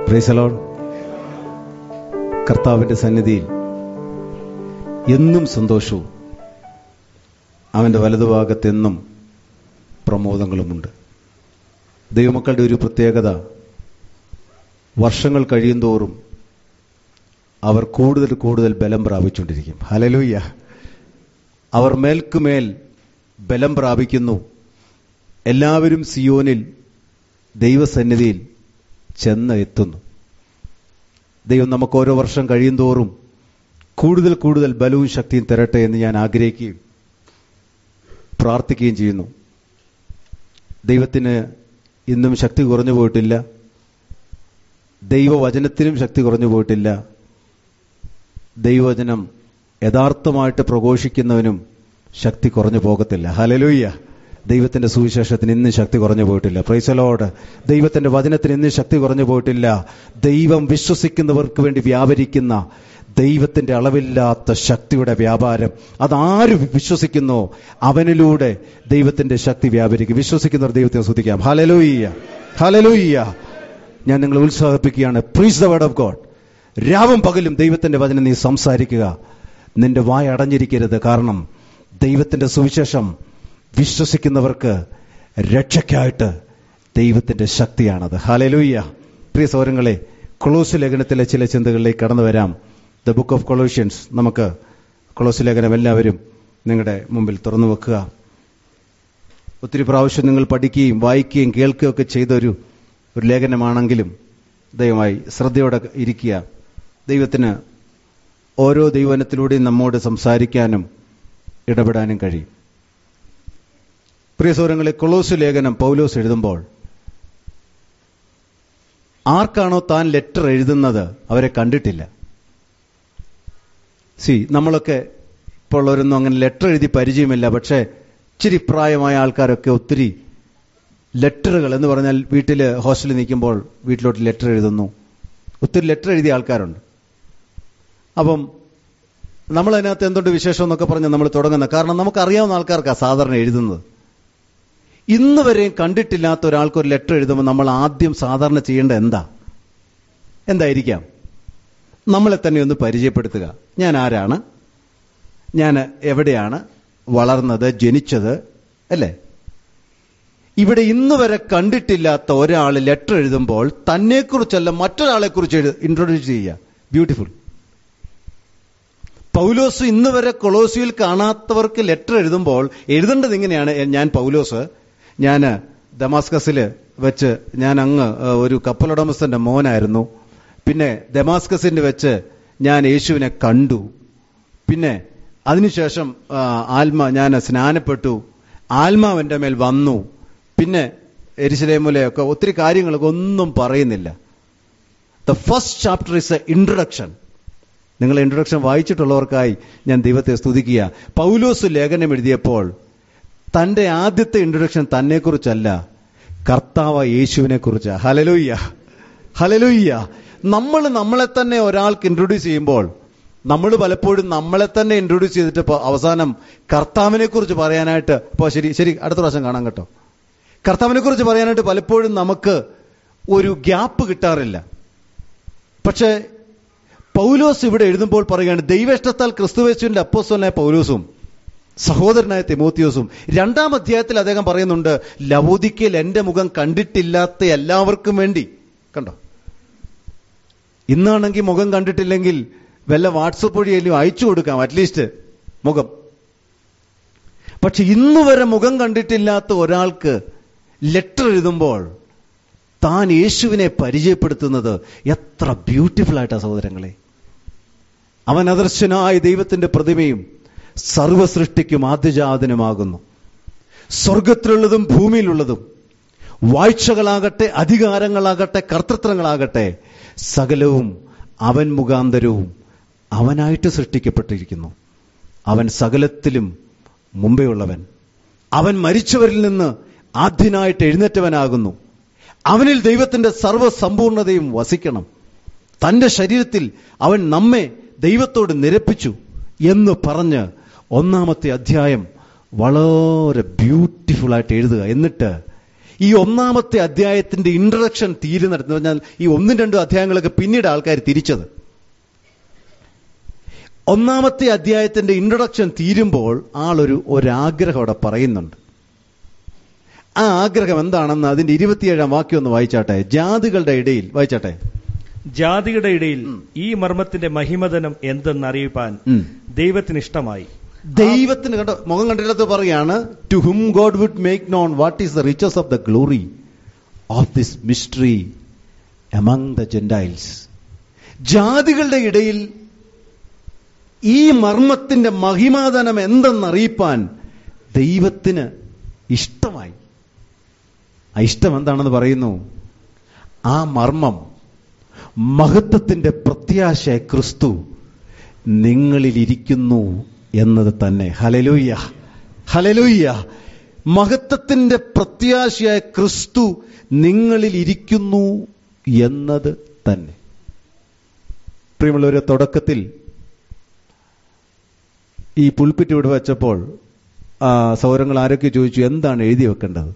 പ്രൈസലോൺ കർത്താവിന്റെ സന്നിധിയിൽ എന്നും സന്തോഷവും അവന്റെ വലതുഭാഗത്തെന്നും പ്രമോദങ്ങളുമുണ്ട് ദൈവമക്കളുടെ ഒരു പ്രത്യേകത വർഷങ്ങൾ കഴിയുന്തോറും അവർ കൂടുതൽ കൂടുതൽ ബലം പ്രാപിച്ചുകൊണ്ടിരിക്കും ഹലലൂയ്യ അവർ മേൽക്കുമേൽ ബലം പ്രാപിക്കുന്നു എല്ലാവരും സിയോനിൽ ദൈവസന്നിധിയിൽ ചെന്ന് എത്തുന്നു ദൈവം നമുക്ക് ഓരോ വർഷം കഴിയുന്തോറും കൂടുതൽ കൂടുതൽ ബലവും ശക്തിയും തരട്ടെ എന്ന് ഞാൻ ആഗ്രഹിക്കുകയും പ്രാർത്ഥിക്കുകയും ചെയ്യുന്നു ദൈവത്തിന് ഇന്നും ശക്തി കുറഞ്ഞു പോയിട്ടില്ല ദൈവവചനത്തിനും ശക്തി കുറഞ്ഞു പോയിട്ടില്ല ദൈവവചനം യഥാർത്ഥമായിട്ട് പ്രഘോഷിക്കുന്നവനും ശക്തി കുറഞ്ഞു പോകത്തില്ല ഹലലൂയ്യ ദൈവത്തിന്റെ സുവിശേഷത്തിന് ഇന്നും ശക്തി കുറഞ്ഞു പോയിട്ടില്ല പ്രൈസലോട് ദൈവത്തിന്റെ വചനത്തിന് ഇന്നും ശക്തി കുറഞ്ഞു പോയിട്ടില്ല ദൈവം വിശ്വസിക്കുന്നവർക്ക് വേണ്ടി വ്യാപരിക്കുന്ന ദൈവത്തിന്റെ അളവില്ലാത്ത ശക്തിയുടെ വ്യാപാരം അതാര് വിശ്വസിക്കുന്നോ അവനിലൂടെ ദൈവത്തിന്റെ ശക്തി വ്യാപരിക്കും വിശ്വസിക്കുന്നവർ ദൈവത്തെ ശ്രദ്ധിക്കാം ഹലലൂയ്യ ഹലലൂയ്യ ഞാൻ നിങ്ങളെ ഉത്സാഹിപ്പിക്കുകയാണ് preach the word of God രാവും പകലും ദൈവത്തിന്റെ വചനം നീ സംസാരിക്കുക നിന്റെ വായ അടഞ്ഞിരിക്കരുത് കാരണം ദൈവത്തിന്റെ സുവിശേഷം വിശ്വസിക്കുന്നവർക്ക് രക്ഷയ്ക്കായിട്ട് ദൈവത്തിന്റെ ശക്തിയാണത് ഹാലലൂയ്യ പ്രിയ സൗരങ്ങളെ കൊളോസ് ലേഖനത്തിലെ ചില ചിന്തകളിലേക്ക് കടന്നു വരാം ദ ബുക്ക് ഓഫ് കൊളോഷ്യൻസ് നമുക്ക് കൊളോസ് ലേഖനം എല്ലാവരും നിങ്ങളുടെ മുമ്പിൽ തുറന്നു വെക്കുക ഒത്തിരി പ്രാവശ്യം നിങ്ങൾ പഠിക്കുകയും വായിക്കുകയും കേൾക്കുകയും ഒക്കെ ചെയ്തൊരു ഒരു ലേഖനമാണെങ്കിലും ദയവായി ശ്രദ്ധയോടെ ഇരിക്കുക ദൈവത്തിന് ഓരോ ദൈവനത്തിലൂടെയും നമ്മോട് സംസാരിക്കാനും ഇടപെടാനും കഴിയും പ്രിയ സൗരങ്ങളെ കൊളോസ് ലേഖനം പൗലോസ് എഴുതുമ്പോൾ ആർക്കാണോ താൻ ലെറ്റർ എഴുതുന്നത് അവരെ കണ്ടിട്ടില്ല സി നമ്മളൊക്കെ ഇപ്പോൾ ഉള്ളവരൊന്നും അങ്ങനെ ലെറ്റർ എഴുതി പരിചയമില്ല പക്ഷേ ഇച്ചിരി പ്രായമായ ആൾക്കാരൊക്കെ ഒത്തിരി ലെറ്ററുകൾ എന്ന് പറഞ്ഞാൽ വീട്ടിൽ ഹോസ്റ്റലിൽ നിൽക്കുമ്പോൾ വീട്ടിലോട്ട് ലെറ്റർ എഴുതുന്നു ഒത്തിരി ലെറ്റർ എഴുതിയ ആൾക്കാരുണ്ട് അപ്പം നമ്മൾ അതിനകത്ത് എന്തുകൊണ്ട് വിശേഷം എന്നൊക്കെ പറഞ്ഞ് നമ്മൾ തുടങ്ങുന്നത് കാരണം നമുക്കറിയാവുന്ന ആൾക്കാർക്കാണ് സാധാരണ എഴുതുന്നത് ഇന്ന് വരെയും കണ്ടിട്ടില്ലാത്ത ഒരാൾക്ക് ഒരു ലെറ്റർ എഴുതുമ്പോൾ നമ്മൾ ആദ്യം സാധാരണ ചെയ്യേണ്ട എന്താ എന്തായിരിക്കാം നമ്മളെ തന്നെ ഒന്ന് പരിചയപ്പെടുത്തുക ഞാൻ ആരാണ് ഞാൻ എവിടെയാണ് വളർന്നത് ജനിച്ചത് അല്ലേ ഇവിടെ ഇന്ന് വരെ കണ്ടിട്ടില്ലാത്ത ഒരാൾ ലെറ്റർ എഴുതുമ്പോൾ തന്നെക്കുറിച്ചല്ല മറ്റൊരാളെ കുറിച്ച് ഇൻട്രൊഡ്യൂസ് ചെയ്യുക ബ്യൂട്ടിഫുൾ പൗലോസ് ഇന്ന് വരെ കൊളോസിയിൽ കാണാത്തവർക്ക് ലെറ്റർ എഴുതുമ്പോൾ എഴുതേണ്ടത് ഇങ്ങനെയാണ് ഞാൻ പൗലോസ് ഞാൻ ദമാസ്കസിൽ വെച്ച് ഞാൻ അങ്ങ് ഒരു കപ്പലുടമസ്ഥന്റെ മോനായിരുന്നു പിന്നെ ദമാസ്കസിന്റെ വെച്ച് ഞാൻ യേശുവിനെ കണ്ടു പിന്നെ അതിനുശേഷം ആത്മ ഞാൻ സ്നാനപ്പെട്ടു ആത്മാവെന്റെ മേൽ വന്നു പിന്നെ എരിശിലേമുലയൊക്കെ ഒത്തിരി കാര്യങ്ങളൊക്കെ ഒന്നും പറയുന്നില്ല the first chapter is a introduction നിങ്ങൾ ഇൻട്രൊഡക്ഷൻ വായിച്ചിട്ടുള്ളവർക്കായി ഞാൻ ദൈവത്തെ സ്തുതിക്കുക പൗലോസ് ലേഖനം എഴുതിയപ്പോൾ തന്റെ ആദ്യത്തെ ഇൻട്രൊഡക്ഷൻ തന്നെക്കുറിച്ചല്ല കർത്താവ് യേശുവിനെ കുറിച്ച് ഹലലുയ്യ ഹലലുയ്യ നമ്മൾ നമ്മളെ തന്നെ ഒരാൾക്ക് ഇൻട്രൊഡ്യൂസ് ചെയ്യുമ്പോൾ നമ്മൾ പലപ്പോഴും നമ്മളെ തന്നെ ഇൻട്രൊഡ്യൂസ് ചെയ്തിട്ട് അവസാനം കർത്താവിനെ കുറിച്ച് പറയാനായിട്ട് ഇപ്പോൾ ശരി ശരി അടുത്ത പ്രാവശ്യം കാണാം കേട്ടോ കർത്താവിനെ കുറിച്ച് പറയാനായിട്ട് പലപ്പോഴും നമുക്ക് ഒരു ഗ്യാപ്പ് കിട്ടാറില്ല പക്ഷേ പൗലോസ് ഇവിടെ എഴുതുമ്പോൾ പറയുകയാണ് ദൈവേഷ്ടത്താൽ ക്രിസ്തുവേശുവിന്റെ അപ്പോസ്വനായ പൗലോസും സഹോദരനായ തിമോത്തിയോസും രണ്ടാം അധ്യായത്തിൽ അദ്ദേഹം പറയുന്നുണ്ട് ലവോദിക്കൽ എന്റെ മുഖം കണ്ടിട്ടില്ലാത്ത എല്ലാവർക്കും വേണ്ടി കണ്ടോ ഇന്നാണെങ്കിൽ മുഖം കണ്ടിട്ടില്ലെങ്കിൽ വല്ല വാട്സപ്പ് വഴിയെങ്കിലും അയച്ചു കൊടുക്കാം അറ്റ്ലീസ്റ്റ് മുഖം പക്ഷെ ഇന്ന് വരെ മുഖം കണ്ടിട്ടില്ലാത്ത ഒരാൾക്ക് ലെറ്റർ എഴുതുമ്പോൾ താൻ യേശുവിനെ പരിചയപ്പെടുത്തുന്നത് എത്ര ബ്യൂട്ടിഫുൾ ആയിട്ടാ സഹോദരങ്ങളെ അവൻ അദർശനായ ദൈവത്തിന്റെ പ്രതിമയും സർവസൃഷ്ടിക്കും ആദ്യജാതനുമാകുന്നു സ്വർഗത്തിലുള്ളതും ഭൂമിയിലുള്ളതും വാഴ്ചകളാകട്ടെ അധികാരങ്ങളാകട്ടെ കർത്തൃത്വങ്ങളാകട്ടെ സകലവും അവൻ മുഖാന്തരവും അവനായിട്ട് സൃഷ്ടിക്കപ്പെട്ടിരിക്കുന്നു അവൻ സകലത്തിലും മുമ്പേ ഉള്ളവൻ അവൻ മരിച്ചവരിൽ നിന്ന് ആദ്യനായിട്ട് എഴുന്നേറ്റവനാകുന്നു അവനിൽ ദൈവത്തിന്റെ സർവ്വസമ്പൂർണതയും വസിക്കണം തന്റെ ശരീരത്തിൽ അവൻ നമ്മെ ദൈവത്തോട് നിരപ്പിച്ചു എന്ന് പറഞ്ഞ് ഒന്നാമത്തെ അധ്യായം വളരെ ബ്യൂട്ടിഫുൾ ആയിട്ട് എഴുതുക എന്നിട്ട് ഈ ഒന്നാമത്തെ അധ്യായത്തിന്റെ ഇൻട്രഡക്ഷൻ തീരുന്നിടത്ത് എന്ന് പറഞ്ഞാൽ ഈ ഒന്നും രണ്ടും അധ്യായങ്ങളൊക്കെ പിന്നീട് ആൾക്കാർ തിരിച്ചത് ഒന്നാമത്തെ അധ്യായത്തിന്റെ ഇൻട്രൊഡക്ഷൻ തീരുമ്പോൾ ആളൊരു ഒരാഗ്രഹം അവിടെ പറയുന്നുണ്ട് ആ ആഗ്രഹം എന്താണെന്ന് അതിന്റെ ഇരുപത്തിയേഴാം വാക്യം ഒന്ന് വായിച്ചാട്ടെ ജാതികളുടെ ഇടയിൽ വായിച്ചാട്ടെ ജാതിയുടെ ഇടയിൽ ഈ മർമ്മത്തിന്റെ മഹിമതനം എന്തെന്നറിയിപ്പാൻ ഉം. ദൈവത്തിന് ഇഷ്ടമായി ദൈവത്തിന് കണ്ടോ മുഖം കണ്ടിടത്ത് പറയാണ് to whom God would make known what is the riches of the glory of this mystery among the Gentiles ജാതികളുടെ ഇടയിൽ ഈ മർമ്മത്തിന്റെ മഹിമാതനം എന്തെന്നറിയിപ്പാൻ ദൈവത്തിന് ഇഷ്ടമായി ആ ഇഷ്ടം എന്താണെന്ന് പറയുന്നു ആ മർമ്മം മഹത്വത്തിന്റെ പ്രത്യാശ ക്രിസ്തു നിങ്ങളിലിരിക്കുന്നു എന്നത് തന്നെ ഹലലൂയ്യ ഹലലൂയ്യ മഹത്വത്തിന്റെ പ്രത്യാശയായ ക്രിസ്തു നിങ്ങളിൽ ഇരിക്കുന്നു എന്നത് തന്നെ പ്രിയമുള്ളവരെ തുടക്കത്തിൽ ഈ പുൽപ്പിറ്റ് ഇവിടെ വെച്ചപ്പോൾ ആ സൗരങ്ങൾ ആരൊക്കെ ചോദിച്ചു എന്താണ് എഴുതി വെക്കേണ്ടത്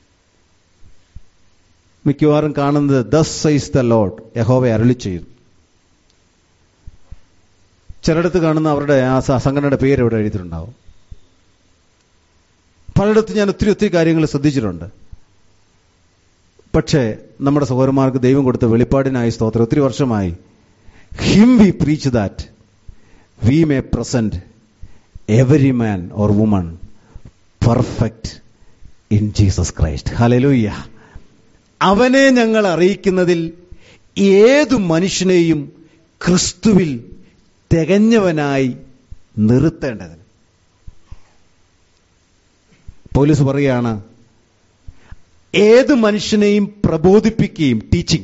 മിക്കവാറും കാണുന്നത് ദസ് സൈസ് ദ ലോഡ് യഹോവ അരളി ചെയ്തു ചിലയിടത്ത് കാണുന്ന അവരുടെ ആ സ- സംഘടനയുടെ പേര് ഇവിടെ എഴുതിയിട്ടുണ്ടാവും പലയിടത്തും ഞാൻ ഒത്തിരി ഒത്തിരി കാര്യങ്ങൾ ശ്രദ്ധിച്ചിട്ടുണ്ട് പക്ഷേ നമ്മുടെ സഹോദരന്മാർക്ക് ദൈവം കൊടുത്ത വെളിപ്പാടിനായി സ്തോത്രം ഒത്തിരി വർഷമായി him we preach that we may present every man or woman perfect in Jesus Christ ഹലലൂയ്യ അവനെ ഞങ്ങൾ അറിയിക്കുന്നതിൽ ഏതു മനുഷ്യനെയും ക്രിസ്തുവിൽ തികഞ്ഞവനായി നിർത്തേണ്ടതിന് പോലീസ് പറയുകയാണ് ഏത് മനുഷ്യനെയും പ്രബോധിപ്പിക്കുകയും teaching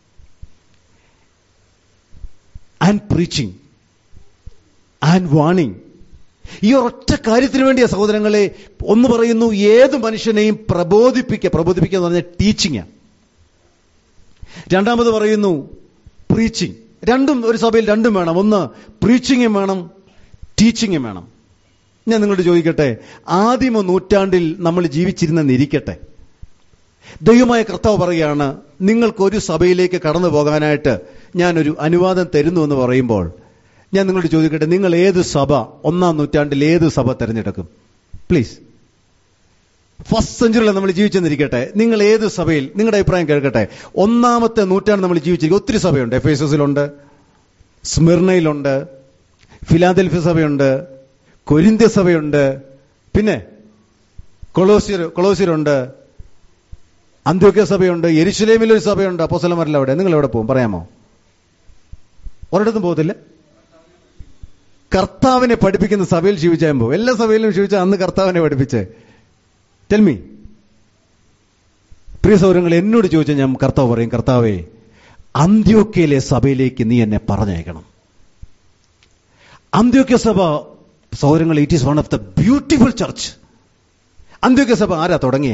and preaching and warning ഈ ഒരൊറ്റ കാര്യത്തിന് വേണ്ടിയ സഹോദരങ്ങളെ ഒന്ന് പറയുന്നു ഏത് മനുഷ്യനെയും പ്രബോധിപ്പിക്കുക പ്രബോധിപ്പിക്കുക എന്ന് പറഞ്ഞാൽ ടീച്ചിങ് രണ്ടാമത് പറയുന്നു പ്രീച്ചിങ് രണ്ടും ഒരു സഭയിൽ രണ്ടും വേണം ഒന്ന് പ്രീച്ചിങ്ങും വേണം ടീച്ചിങ്ങും വേണം ഞാൻ നിങ്ങളോട് ചോദിക്കട്ടെ ആദിമ നൂറ്റാണ്ടിൽ നമ്മൾ ജീവിച്ചിരുന്നെന്നിരിക്കട്ടെ ദൈവമായ കർത്താവ് പറയുകയാണ് നിങ്ങൾക്ക് ഒരു സഭയിലേക്ക് കടന്നു പോകാനായിട്ട് ഞാനൊരു അനുവാദം തരുന്നു എന്ന് പറയുമ്പോൾ ഞാൻ നിങ്ങളോട് ചോദിക്കട്ടെ നിങ്ങൾ ഏത് സഭ ഒന്നാം നൂറ്റാണ്ടിൽ ഏത് സഭ തിരഞ്ഞെടുക്കും പ്ലീസ് ഫസ്റ്റ് സെഞ്ചുറിയിൽ നമ്മൾ ജീവിച്ചെന്നിരിക്കട്ടെ നിങ്ങൾ ഏത് സഭയിൽ നിങ്ങളുടെ അഭിപ്രായം കേൾക്കട്ടെ ഒന്നാമത്തെ നൂറ്റാണ്ട് നമ്മൾ ജീവിച്ചിരിക്കും ഒത്തിരി സഭയുണ്ട് എഫ് എസിലുണ്ട് സ്മിർണയിലുണ്ട് ഫിലാദൽഫ്യ സഭയുണ്ട് കൊരിന്ത്യ സഭയുണ്ട് പിന്നെ കൊളോസിയർ കൊളോസിയരുണ്ട് അന്ത്യോക്യ സഭയുണ്ട് എരിശിലേമിൽ ഒരു സഭയുണ്ട് അപ്പോസലമരല്ല അവിടെ നിങ്ങൾ എവിടെ പോകും പറയാമോ ഒരിടത്തും പോകത്തില്ല കർത്താവിനെ പഠിപ്പിക്കുന്ന സഭയിൽ ജീവിച്ചാൽ പോകും എല്ലാ സഭയിലും ജീവിച്ചാൽ അന്ന് കർത്താവിനെ പഠിപ്പിച്ചേ ടെൽമി പ്രിയ സൗരങ്ങൾ എന്നോട് ചോദിച്ചാൽ ഞാൻ കർത്താവ് പറയും കർത്താവേ അന്ത്യോക്കയിലെ സഭയിലേക്ക് നീ എന്നെ പറഞ്ഞയക്കണം അന്ത്യോക്യ സഭ സൗരങ്ങൾ it is one of the beautiful church അന്ത്യോക്യ സഭ ആരാ തുടങ്ങിയേ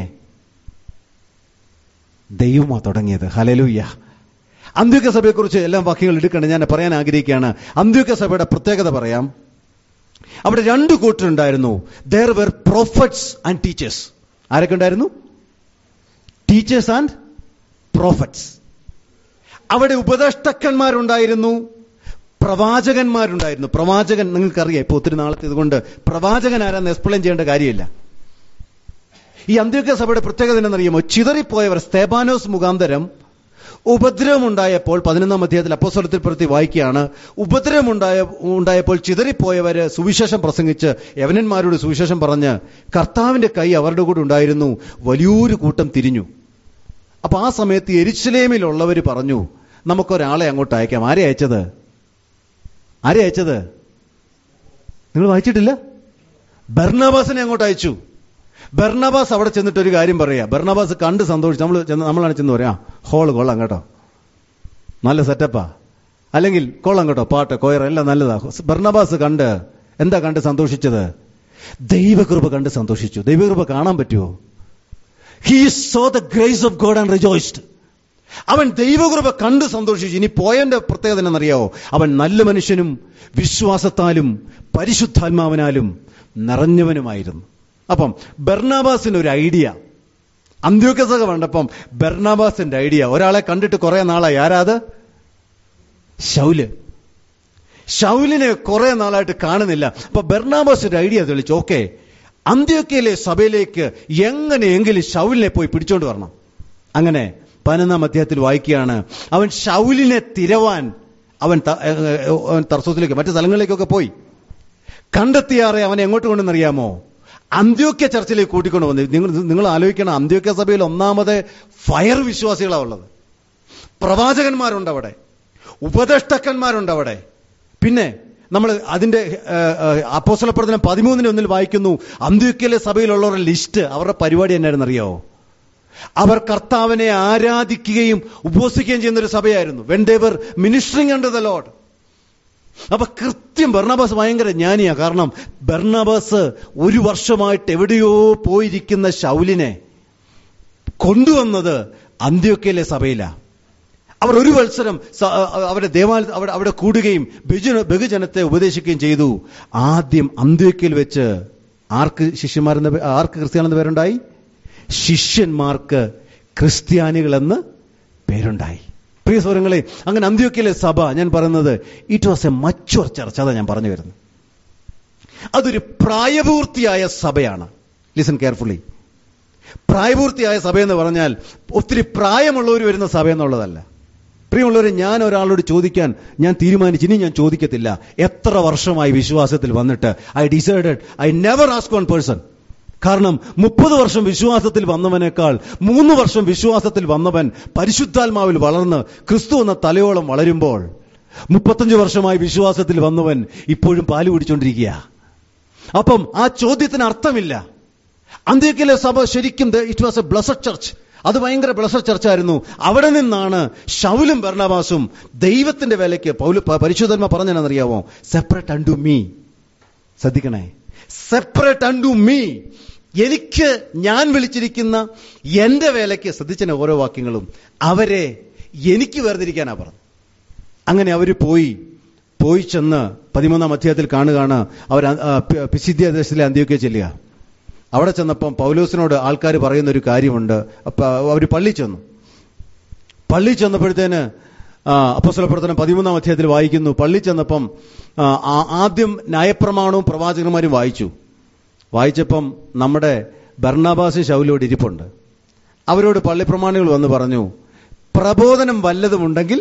ദൈവമാ തുടങ്ങിയത് ഹലലൂയ്യ അന്ത്യോക്യ സഭയെക്കുറിച്ച് എല്ലാം വാക്യങ്ങൾ എടുക്കണം ഞാൻ പറയാൻ ആഗ്രഹിക്കുകയാണ് അന്ത്യോക്യ സഭയുടെ പ്രത്യേകത പറയാം അവിടെ രണ്ട് കൂട്ടരുണ്ടായിരുന്നു there were prophets and teachers ആരൊക്കെ ഉണ്ടായിരുന്നു ടീച്ചേഴ്സ് ആൻഡ് പ്രോഫറ്റ്സ് അവിടെ ഉപദേഷ്ടാക്കന്മാരുണ്ടായിരുന്നു പ്രവാചകന്മാരുണ്ടായിരുന്നു പ്രവാചകൻ നിങ്ങൾക്കറിയാം ഇപ്പൊ ഒത്തിരി നാളത്തെ ഇതുകൊണ്ട് പ്രവാചകൻ ആരാന്ന് എക്സ്പ്ലെയിൻ ചെയ്യേണ്ട കാര്യമില്ല ഈ അന്ത്യോക്യ സഭയുടെ പ്രത്യേകത എന്നറിയുമോ ചിതറിപ്പോയവർ സ്തേബാനോസ് മുഖാന്തരം ഉപദ്രവമുണ്ടായപ്പോൾ പതിനൊന്നാം അധ്യായത്തിൽ അപ്പോസ്വലത്തിൽ പ്രതി വായിക്കുകയാണ് ഉപദ്രവമുണ്ടായ ഉണ്ടായപ്പോൾ ചിതറിപ്പോയവര് സുവിശേഷം പ്രസംഗിച്ച് യവനന്മാരോട് സുവിശേഷം പറഞ്ഞ് കർത്താവിന്റെ കൈ അവരുടെ കൂടെ ഉണ്ടായിരുന്നു വലിയൊരു കൂട്ടം തിരിഞ്ഞു അപ്പൊ ആ സമയത്ത് എരിശിലേമിലുള്ളവർ പറഞ്ഞു നമുക്കൊരാളെ അങ്ങോട്ട് അയക്കാം ആരെ അയച്ചത് ആരെ അയച്ചത് നിങ്ങൾ വായിച്ചിട്ടില്ല ബർണബാസിനെ അങ്ങോട്ട് അയച്ചു ബർണബാസ് അവിടെ ചെന്നിട്ട് ഒരു കാര്യം പറയാ ബർണബാസ് കണ്ട് സന്തോഷിച്ചു നമ്മൾ ചെന്ന് നമ്മളാണ് ചെന്ന് പറയാ ഹോള് കൊള്ളാം കേട്ടോ നല്ല സെറ്റപ്പാ അല്ലെങ്കിൽ കൊള്ളാം കേട്ടോ പാട്ട് കൊയർ എല്ലാം നല്ലതാ ബർണബാസ് കണ്ട് എന്താ കണ്ട് സന്തോഷിച്ചത് ദൈവകൃപ കണ്ട് സന്തോഷിച്ചു ദൈവകൃപ കാണാൻ പറ്റുമോ he saw the grace of God and rejoiced അവൻ ദൈവകൃപ കണ്ട് സന്തോഷിച്ചു ഇനി പോയന്റെ പ്രത്യേകത എന്നറിയാവോ അവൻ നല്ല മനുഷ്യനും വിശ്വാസത്താലും പരിശുദ്ധാത്മാവിനാലും നിറഞ്ഞവനുമായിരുന്നു അപ്പം ബർണാബാസിന് ഒരു ഐഡിയ അന്ത്യോക്യ സഭ കണ്ടപ്പം ബെർണാബാസിന്റെ ഐഡിയ ഒരാളെ കണ്ടിട്ട് കുറെ നാളായി ആരാത് ഷൗല് ഷൗലിനെ കുറെ നാളായിട്ട് കാണുന്നില്ല അപ്പൊ ബെർണാബാസിന്റെ ഐഡിയ തെളിച്ചു ഓക്കെ അന്ത്യോക്കയിലെ സഭയിലേക്ക് എങ്ങനെയെങ്കിലും ഷൗലിനെ പോയി പിടിച്ചോണ്ട് വരണം അങ്ങനെ പതിനൊന്നാം അധ്യായത്തിൽ വായിക്കുകയാണ് അവൻ ഷൗലിനെ തിരവാൻ അവൻ ത- ഏ, ഏ, അവൻ തർസത്തിലേക്ക് മറ്റു സ്ഥലങ്ങളിലേക്കൊക്കെ പോയി കണ്ടെത്തിയാറെ അവനെ എങ്ങോട്ട് കൊണ്ടെന്നറിയാമോ അന്ത്യോക്യ ചർച്ചിലേക്ക് കൂട്ടിക്കൊണ്ട് വന്നു നിങ്ങൾ നിങ്ങൾ ആലോചിക്കണം അന്ത്യോക്യ സഭയിൽ ഒന്നാമത് ഫയർ വിശ്വാസികളാണ് ഉള്ളത് പ്രവാചകന്മാരുണ്ട് അവിടെ ഉപദേഷ്ടക്കന്മാരുണ്ട് അവിടെ പിന്നെ നമ്മൾ അതിന്റെ അപ്പോസ്തലപ്രദനം പതിമൂന്നിന് ഒന്നിൽ വായിക്കുന്നു അന്ത്യോക്യയിലെ സഭയിലുള്ളവരുടെ ലിസ്റ്റ് അവരുടെ പരിപാടി എന്നായിരുന്നു അറിയാവോ അവർ കർത്താവിനെ ആരാധിക്കുകയും ഉപവസിക്കുകയും ചെയ്യുന്ന ഒരു സഭയായിരുന്നു when they were ministering under the lord അപ്പൊ കൃത്യം ബർണബാസ് ഭയങ്കര ജ്ഞാനിയാ കാരണം ബർണബാസ് ഒരു വർഷമായിട്ട് എവിടെയോ പോയിരിക്കുന്ന ശൗലിനെ കൊണ്ടുവന്നത് അന്ത്യോക്കയിലെ സഭയിലാ അവർ ഒരു വത്സരം സ- അവരുടെ ദേവാലയ അവിടെ അവിടെ കൂടുകയും ബഹുജന ബഹുജനത്തെ ഉപദേശിക്കുകയും ചെയ്തു ആദ്യം അന്ത്യോക്കയിൽ വെച്ച് ആർക്ക് ശിഷ്യന്മാരെന്ന പേ- ആർക്ക് ക്രിസ്ത്യാനെന്ന് പേരുണ്ടായി ശിഷ്യന്മാർക്ക് ക്രിസ്ത്യാനികളെന്ന് പേരുണ്ടായി പ്രിയ സ്വരങ്ങളെ അങ്ങനെ അന്ത്യോക്കയിലെ സഭ ഞാൻ പറയുന്നത് ഇറ്റ് വാസ് എ മച്ചുവർ ചർച്ച അതാ ഞാൻ പറഞ്ഞു വരുന്നത് അതൊരു പ്രായപൂർത്തിയായ സഭയാണ് ലിസൺ കെയർഫുള്ളി പ്രായപൂർത്തിയായ സഭയെന്ന് പറഞ്ഞാൽ ഒത്തിരി പ്രായമുള്ളവർ വരുന്ന സഭ എന്നുള്ളതല്ല പ്രിയമുള്ളവരെ ഞാൻ ഒരാളോട് ചോദിക്കാൻ ഞാൻ തീരുമാനിച്ചു ഇനി ഞാൻ ചോദിക്കത്തില്ല എത്ര വർഷമായി വിശ്വാസത്തിൽ വന്നിട്ട് I decided I never ask one person കാരണം മുപ്പത് വർഷം വിശ്വാസത്തിൽ വന്നവനേക്കാൾ മൂന്ന് വർഷം വിശ്വാസത്തിൽ വന്നവൻ പരിശുദ്ധാത്മാവിൽ വളർന്ന് ക്രിസ്തു എന്ന തലയോളം വളരുമ്പോൾ മുപ്പത്തഞ്ച് വർഷമായി വിശ്വാസത്തിൽ വന്നവൻ ഇപ്പോഴും പാല് കുടിച്ചോണ്ടിരിക്കുക അപ്പം ആ ചോദ്യത്തിന് അർത്ഥമില്ല അന്ത്യക്കിലെ സഭ ശരിക്കും it was a blessed church അത് ഭയങ്കര ബ്ലസഡ് ചർച്ചായിരുന്നു അവിടെ നിന്നാണ് ഷൗലും ഭരണവാസും ദൈവത്തിന്റെ വേലയ്ക്ക് പൗല പരിശുദ്ധന്മ പറഞ്ഞെന്നറിയാവോ സെപ്പറേറ്റ് അണ്ടു മീ ശ്രദ്ധിക്കണേ സെപ്പറേറ്റ് അണ്ടു മീ എനിക്ക് ഞാൻ വിളിച്ചിരിക്കുന്ന എന്റെ വേലയ്ക്ക് ശ്രദ്ധിച്ചനെ ഓരോ വാക്യങ്ങളും അവരെ എനിക്ക് വേർതിരിക്കാനാ പറഞ്ഞു അങ്ങനെ അവർ പോയി പോയി ചെന്ന് പതിമൂന്നാം അധ്യായത്തിൽ കാണുകയാണ് അവർ പിസിദ്യ ദേശത്തിലെ അന്ത്യോക്യ ചെല്ലുക അവിടെ ചെന്നപ്പം പൗലോസിനോട് ആൾക്കാർ പറയുന്ന ഒരു കാര്യമുണ്ട് അപ്പൊ അവർ പള്ളി ചെന്നു പള്ളി ചെന്നപ്പോഴത്തേന് അപ്പസ്വല പ്രവർത്തനം പതിമൂന്നാം അധ്യായത്തിൽ വായിക്കുന്നു പള്ളി ചെന്നപ്പം ആ, ആ- ആദ്യം ന്യായപ്രമാണവും പ്രവാചകന്മാരും വായിച്ചു വായിച്ചപ്പം നമ്മുടെ ബർണാബാസ് ശൗലോട് ഇരിപ്പുണ്ട് അവരോട് പള്ളിപ്രമാണികൾ വന്ന് പറഞ്ഞു പ്രബോധനം വല്ലതുമുണ്ടെങ്കിൽ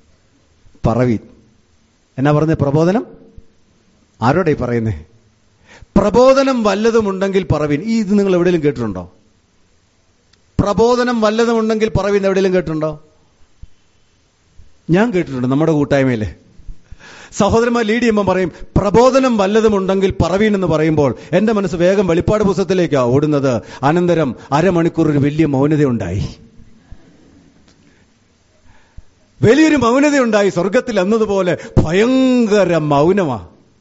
പറവീൻ എന്നാ പറഞ്ഞ പ്രബോധനം ആരോടെ ഈ പറയുന്നേ പ്രബോധനം വല്ലതുമുണ്ടെങ്കിൽ പറവീൻ ഈ ഇത് നിങ്ങൾ എവിടെയെങ്കിലും കേട്ടിട്ടുണ്ടോ പ്രബോധനം വല്ലതുമുണ്ടെങ്കിൽ പറവീൻ എവിടെയെങ്കിലും കേട്ടിട്ടുണ്ടോ ഞാൻ കേട്ടിട്ടുണ്ട് നമ്മുടെ കൂട്ടായ്മയില് സഹോദരന്മാർ ലീഡ് ചെയ്യുമ്പോൾ പറയും പ്രബോധനം വല്ലതുമുണ്ടെങ്കിൽ പറവീൻ എന്ന് പറയുമ്പോൾ എന്റെ മനസ്സ് വേഗം വെളിപ്പാട് പുസ്തകത്തിലേക്കാ ഓടുന്നത് അനന്തരം അരമണിക്കൂർ ഒരു വലിയ മൗനതയുണ്ടായി വലിയൊരു മൗനതയുണ്ടായി സ്വർഗത്തിൽ എന്നതുപോലെ ഭയങ്കര മൗനമാ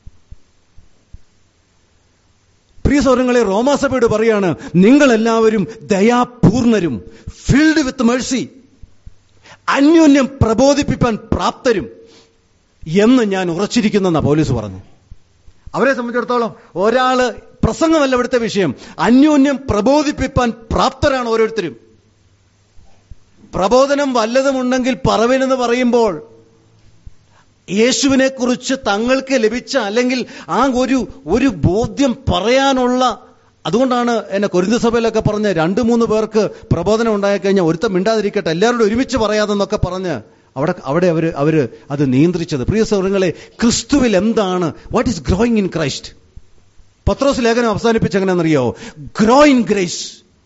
പ്രിയ സൗരങ്ങളെ റോമാസഭയോട് പറയാണ് നിങ്ങൾ എല്ലാവരും ദയാപൂർണരും ഫിൽഡ് വിത്ത് മേഴ്സി അന്യോന്യം പ്രബോധിപ്പിക്കാൻ പ്രാപ്തരും എന്ന് ഞാൻ ഉറച്ചിരിക്കുന്നെന്ന പോലീസ് പറഞ്ഞു അവരെ സംബന്ധിച്ചിടത്തോളം ഒരാള് പ്രസംഗമല്ല ഇവിടുത്തെ വിഷയം അന്യോന്യം പ്രബോധിപ്പിക്കാൻ പ്രാപ്തരാണ് ഓരോരുത്തരും പ്രബോധനം വല്ലതുമുണ്ടെങ്കിൽ പറവനെന്ന് പറയുമ്പോൾ യേശുവിനെ കുറിച്ച് തങ്ങൾക്ക് ലഭിച്ച അല്ലെങ്കിൽ ആ ഒരു ഒരു ബോധ്യം പറയാനുള്ള അതുകൊണ്ടാണ് എന്നെ കൊരിന്ത സഭയിലൊക്കെ പറഞ്ഞ് രണ്ട് മൂന്ന് പേർക്ക് പ്രബോധനം ഉണ്ടായി കഴിഞ്ഞാൽ ഒരുത്തം മിണ്ടാതിരിക്കട്ടെ എല്ലാവരോടും ഒരുമിച്ച് പറയാതെന്നൊക്കെ പറഞ്ഞ് അവിടെ അവിടെ അവര് അവര് അത് നിയന്ത്രിച്ചത് പ്രിയ സൗഹൃദങ്ങളെ ക്രിസ്തുവിൽ എന്താണ് what is growing in Christ പത്രോസ് ലേഖനം അവസാനിപ്പിച്ച് എങ്ങനെയാണെന്നറിയോ grow in grace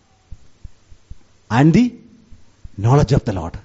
and the knowledge of the Lord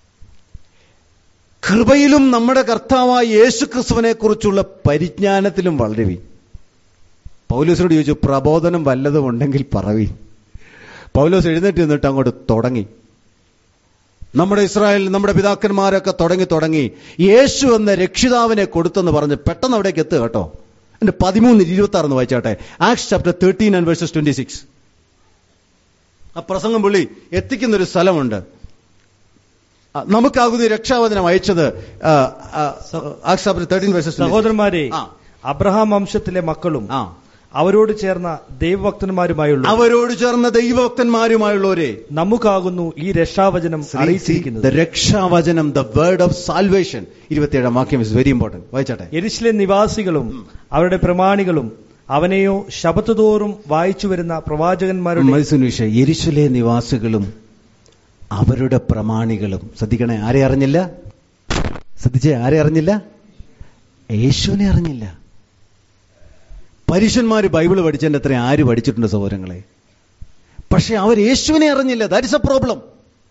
കൃപയിലും നമ്മുടെ കർത്താവായ യേശു ക്രിസ്തുവിനെ കുറിച്ചുള്ള പരിജ്ഞാനത്തിലും വളരുവി പൗലോസിനോട് ചോദിച്ചു പ്രബോധനം വല്ലതും ഉണ്ടെങ്കിൽ പറവി പൗലോസ് എഴുന്നേറ്റ് നിന്നിട്ട് അങ്ങോട്ട് തുടങ്ങി നമ്മുടെ ഇസ്രായേൽ നമ്മുടെ പിതാക്കന്മാരൊക്കെ തുടങ്ങി തുടങ്ങി യേശു എന്ന രക്ഷിതാവിനെ കൊടുത്തെന്ന് പറഞ്ഞ് പെട്ടെന്ന് അവിടേക്ക് എത്തുക കേട്ടോ എന്റെ പതിമൂന്ന് ഇരുപത്തി ആറ് വായിച്ചാട്ടെ Acts chapter thirteen and verses twenty six ആ പ്രസംഗം പുള്ളി എത്തിക്കുന്ന ഒരു സ്ഥലമുണ്ട് ആ, നമുക്കാകുന്ന ഈ രക്ഷാവചനം അയച്ചത് ആ, ആ, ആക്സ് ചാപ്റ്റർ തേർട്ടീൻ വേഴ്സസ് സഹോദരന്മാരെ ആ. അബ്രഹാം വംശത്തിലെ മക്കളും ആ അവരോട് ചേർന്ന ദൈവഭക്തന്മാരുമായുള്ള അവരോട് ചേർന്ന ദൈവഭക്തന്മാരുമായുള്ളവരെ നമുക്കാകുന്നു ഈ രക്ഷാവചനം അറിയിച്ചിരിക്കുന്നത് ദ രക്ഷാവചനം ദ വേർഡ് ഓഫ് സാൽവേഷൻ ഇരുപത്തിയേഴാം വാക്യം ഇസ് വെരി ഇമ്പോർട്ടന്റ് വായിച്ചാട്ടെ യെരുശലേം നിവാസികളും അവരുടെ പ്രമാണികളും അവനെയോ ശബത്തുതോറും വായിച്ചു വരുന്ന പ്രവാചകന്മാരുടെ മത്സ്യനിഷ യെരുശലേ നിവാസികളും അവരുടെ പ്രമാണികളും ശ്രദ്ധിക്കണേ ആരെ അറിഞ്ഞില്ല ശ്രദ്ധിച്ചേ ആരെ അറിഞ്ഞില്ല യേശുവിനെ അറിഞ്ഞില്ല പരീശന്മാര് ബൈബിള് പഠിച്ചതിന്റെ അത്രയും ആര് പഠിച്ചിട്ടുണ്ട് സഹോദരങ്ങളെ പക്ഷെ അവർ യേശുവിനെ അറിഞ്ഞില്ല ദാറ്റ് ഇസ് എ പ്രോബ്ലം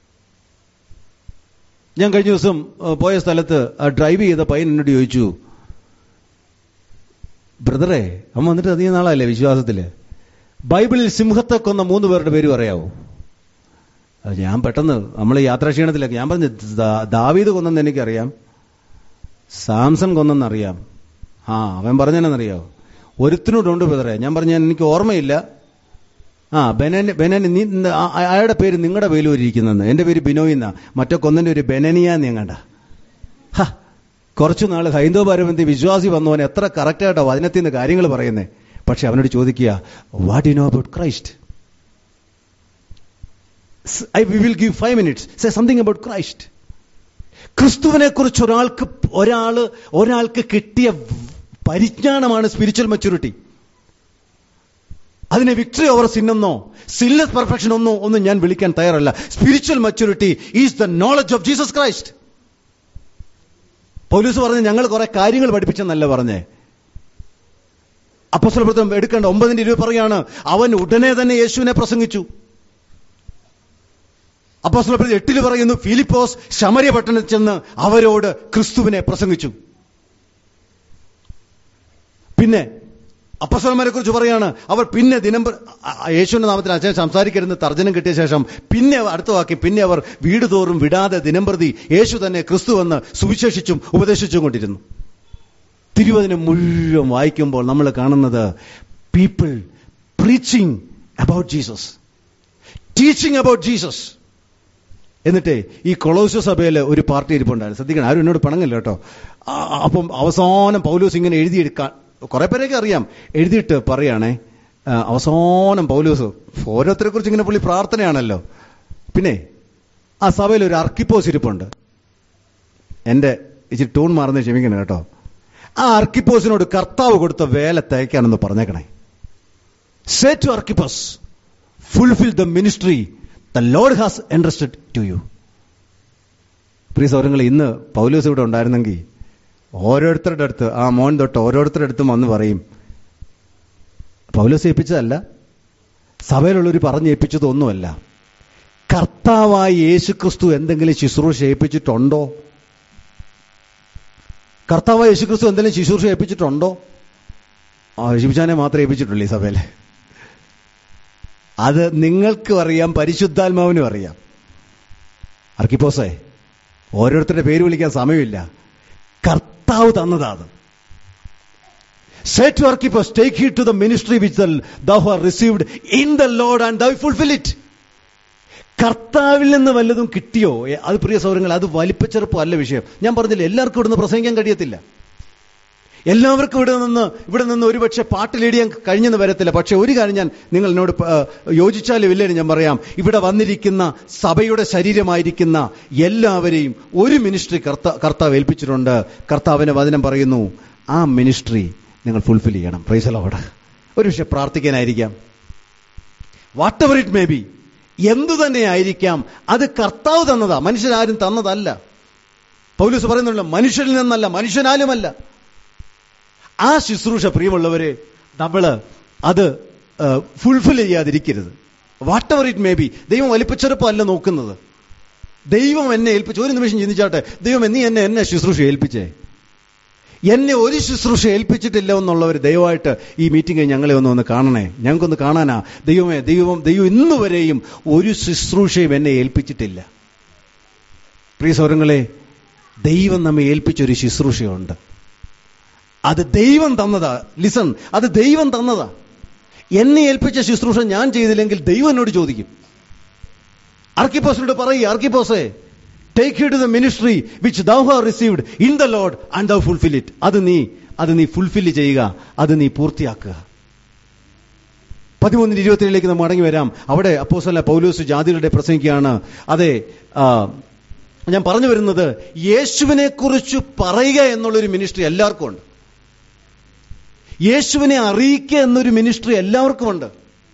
ഞാൻ കഴിഞ്ഞ ദിവസം ഏഹ്, പോയ സ്ഥലത്ത് ആ ഡ്രൈവ് ചെയ്ത പയ്യൻ എന്നോട് ചോദിച്ചു ബ്രദറെ അമ്മ വന്നിട്ട് അധികം നാളല്ലേ വിശ്വാസത്തില് ബൈബിളിൽ സിംഹത്തെ കൊന്ന മൂന്ന് പേരുടെ പേര് പറയാവോ അത് ഞാൻ പെട്ടെന്ന് നമ്മൾ യാത്രാക്ഷീണത്തിലൊക്കെ ഞാൻ പറഞ്ഞു ദാ- ദാവീദ് കൊന്നെന്ന് എനിക്കറിയാം സാംസൺ കൊന്നെന്നറിയാം ആ അവൻ പറഞ്ഞെന്നറിയാവോ ഒരുത്തിനോടുണ്ട് ബ്രദറെ ഞാൻ പറഞ്ഞ എനിക്ക് ഓർമ്മയില്ല ആ ബെനൻ ബെനൻ നീ ഇന്ന് ആ- ആ- അയാളുടെ പേര് നിങ്ങളുടെ പേരൂരിയിരിക്കുന്നെന്ന് എന്റെ പേര് ബിനോയ് എന്നാ മറ്റേ കൊന്നന്റെ ഒരു ബെനനിയാന്ന് ഞാൻ കണ്ട ഹ കുറച്ചു നാൾ ഹൈന്ദവ പാരമ്പര്യ വിശ്വാസി വന്നവൻ എത്ര കറക്റ്റായിട്ടോ വചനത്തിൽ നിന്ന് കാര്യങ്ങൾ പറയുന്നേ പക്ഷെ അവനോട് ചോദിക്കുക what you know about Christ I we will give five minutes say something about Christ ക്രിസ്തുവിനെ കുറിച്ച് ഒരാൾക്ക് ഒരാള് ഒരാൾക്ക് കിട്ടിയ പരിജ്ഞാനമാണ് സ്പിരിച്വൽ മെച്യൂരിറ്റി അതിനെ വിക്ടറി ഓവർ സിന്നെന്നോ സില്ലസ് പെർഫെക്ഷൻ ഒന്നോ ഒന്നും ഞാൻ വിളിക്കാൻ തയ്യാറല്ല spiritual maturity is the knowledge of Jesus Christ പോലീസ് പറഞ്ഞ് ഞങ്ങൾ കുറെ കാര്യങ്ങൾ പഠിപ്പിച്ചെന്നല്ല പറഞ്ഞേ അപ്പോസ്തലപ്രദം എടുക്കേണ്ട ഒമ്പതിന്റെ ഇരുപത് പറയാണ് അവൻ ഉടനെ തന്നെ യേശുവിനെ പ്രസംഗിച്ചു അപ്പോസ്തലപ്രദം എട്ടില് പറയുന്നു ഫിലിപ്പോസ് ശമര്യ പട്ടണത്തിൽ ചെന്ന് അവരോട് ക്രിസ്തുവിനെ പ്രസംഗിച്ചു പിന്നെ അപ്പസ്വലന്മാരെ കുറിച്ച് പറയാണ് അവർ പിന്നെ ദിനം പ്ര- അ- അ- യേശുവിന്റെ നാമത്തിൽ അച്ഛൻ സംസാരിക്കരുന്ന് തർജ്ജനം കിട്ടിയ ശേഷം പിന്നെ അടുത്ത വാക്കി പിന്നെ അവർ വീട് തോറും വിടാതെ ദിനംപ്രതി യേശു തന്നെ ക്രിസ്തുവെന്ന് സുവിശേഷിച്ചും ഉപദേശിച്ചും കൊണ്ടിരുന്നു തിരുവതിനെ മുഴുവൻ വായിക്കുമ്പോൾ നമ്മൾ കാണുന്നത് people preaching about Jesus teaching about Jesus എന്നിട്ട് ഈ കൊളോസ സഭയിൽ ഒരു പാർട്ടി ഇരിപ്പുണ്ടായിരുന്നു ശ്രദ്ധിക്കണം ആരും എന്നോട് പണങ്ങില്ല കേട്ടോ ആ, അപ്പം അവസാനം പൗലോസ് ഇങ്ങനെ എഴുതിയെടുക്കാൻ കുറെ പേരൊക്കെ അറിയാം എഴുതിയിട്ട് പറയുകയാണേ ആ, അവസാനം പൗലോസ് ഓരോരുത്തരെ കുറിച്ച് ഇങ്ങനെ പുള്ളി പ്രാർത്ഥനയാണല്ലോ പിന്നെ ആ സഭയിൽ ഒരു അർക്കിപ്പോസ് ഇരിപ്പുണ്ട് എന്റെ ഇച്ചിരി ടൂൺ മാറുന്ന ക്ഷമിക്കണം കേട്ടോ ആ അർക്കിപ്പോസിനോട് കർത്താവ് കൊടുത്ത വേല തയ്ക്കാനെന്ന് പറഞ്ഞേക്കണേ say to Archippus fulfil the ministry the Lord has entrusted to you പ്രിയ സൗരങ്ങൾ ഇന്ന് പൗലോസ് ഇവിടെ ഉണ്ടായിരുന്നെങ്കിൽ ഓരോരുത്തരുടെ അടുത്ത് ആ മോൻ തൊട്ട് ഓരോരുത്തരുടെ അടുത്തും വന്ന് പറയും പൗലോസ് ഏൽപ്പിച്ചതല്ല സഭയിലുള്ളവർ പറഞ്ഞ് ഏൽപ്പിച്ചതൊന്നുമല്ല കർത്താവായി യേശുക്രിസ്തു എന്തെങ്കിലും ശുശ്രൂഷ ഏൽപ്പിച്ചിട്ടുണ്ടോ കർത്താവായ യേശുക്രിസ്തു എന്തെങ്കിലും ശുശ്രൂഷ ഏൽപ്പിച്ചിട്ടുണ്ടോ ആ ശിവചാനെ മാത്രമേ ഏൽപ്പിച്ചിട്ടുള്ളൂ ഈ സഭയിൽ അത് നിങ്ങൾക്കും അറിയാം പരിശുദ്ധാത്മാവിനും അറിയാം അർക്കിപ്പോസേ ഓരോരുത്തരുടെ പേര് വിളിക്കാൻ സമയമില്ല കർത്താവ് തന്നതാ അത് say to Archippus take heed to the ministry which thou ഹാർ received in the Lord and thou fulfil it കർത്താവിൽ നിന്ന് വല്ലതും കിട്ടിയോ ഏ, അത് പ്രിയ സൗരങ്ങൾ അത് വലിപ്പച്ചെറുപ്പം അല്ല വിഷയം ഞാൻ പറഞ്ഞില്ല എല്ലാവർക്കും ഇവിടുന്ന് പ്രസംഗിക്കാൻ കഴിയത്തില്ല എല്ലാവർക്കും ഇവിടെ നിന്ന് ഇവിടെ നിന്ന് ഒരുപക്ഷെ പാട്ട് ലീഡിയാൻ കഴിഞ്ഞെന്ന് വരത്തില്ല പക്ഷെ ഒരു കാര്യം ഞാൻ നിങ്ങൾ എന്നോട് പ- ആ, യോജിച്ചാലും ഇല്ലേലും ഞാൻ പറയാം ഇവിടെ വന്നിരിക്കുന്ന സഭയുടെ ശരീരമായിരിക്കുന്ന എല്ലാവരെയും ഒരു മിനിസ്ട്രി കർത്ത കർത്താവ് ഏൽപ്പിച്ചിട്ടുണ്ട് കർത്താവിന് വചനം പറയുന്നു ആ മിനിസ്ട്രി നിങ്ങൾ ഫുൾഫിൽ ചെയ്യണം പ്രൈസലോട് ഒരു പക്ഷെ പ്രാർത്ഥിക്കാനായിരിക്കാം whatever it may be എന്തു തന്നെ ആയിരിക്കാം അത് കർത്താവ് തന്നതാ മനുഷ്യരാരും തന്നതല്ല പൗലൂസ് പറയുന്നുണ്ട് മനുഷ്യരിൽ നിന്നല്ല മനുഷ്യനാലുമല്ല ആ ശുശ്രൂഷ പ്രിയമുള്ളവരെ നമ്മൾ അത് ഫുൾഫിൽ ചെയ്യാതിരിക്കരുത് whatever it may be ദൈവം വലിപ്പച്ചെറുപ്പം അല്ല നോക്കുന്നത് ദൈവം എന്നെ ഏൽപ്പിച്ചു ഒരു നിമിഷം ചിന്തിച്ചാട്ടെ ദൈവം നീ എന്നെ എന്നെ ശുശ്രൂഷ ഏൽപ്പിച്ചേ എന്നെ ഒരു ശുശ്രൂഷ ഏൽപ്പിച്ചിട്ടില്ല എന്നുള്ളവർ ദയവായിട്ട് ഈ മീറ്റിംഗ് ഞങ്ങളെ ഒന്ന് ഒന്ന് കാണണേ ഞങ്ങൾക്കൊന്ന് കാണാനാ ദൈവമേ ദൈവം ദൈവം ഇന്ന് വരെയും ഒരു ശുശ്രൂഷയും എന്നെ ഏൽപ്പിച്ചിട്ടില്ല പ്രിയ സൗരങ്ങളെ ദൈവം നമ്മെ ഏൽപ്പിച്ചൊരു ശുശ്രൂഷയുണ്ട് അത് ദൈവം തന്നതാ ലിസൺ അത് ദൈവം തന്നതാ എന്നെ ഏൽപ്പിച്ച ശുശ്രൂഷ ഞാൻ ചെയ്തില്ലെങ്കിൽ ദൈവം എന്നോട് ചോദിക്കും ആർക്കിപ്പോസിനോട് പറയും ആർക്കിപ്പോസേ take you to the ministry which thou have received in the Lord and thou fulfil it അത് നീ അത് നീ ഫുൾഫിൽ ചെയ്യുക അത് നീ പൂർത്തിയാക്കുക പതിമൂന്നിന് ഇരുപത്തിയേഴിലേക്ക് നമ്മൾ മടങ്ങി വരാം അവിടെ അപ്പോസല പൗലൂസ് ജാതികളുടെ പ്രസംഗിക്കുകയാണ് അതെ ആ, ഞാൻ പറഞ്ഞു വരുന്നത് യേശുവിനെ കുറിച്ച് പറയുക എന്നുള്ളൊരു മിനിസ്ട്രി എല്ലാവർക്കും ഉണ്ട് യേശുവിനെ അറിയിക്കുക എന്നൊരു മിനിസ്ട്രി എല്ലാവർക്കും ഉണ്ട്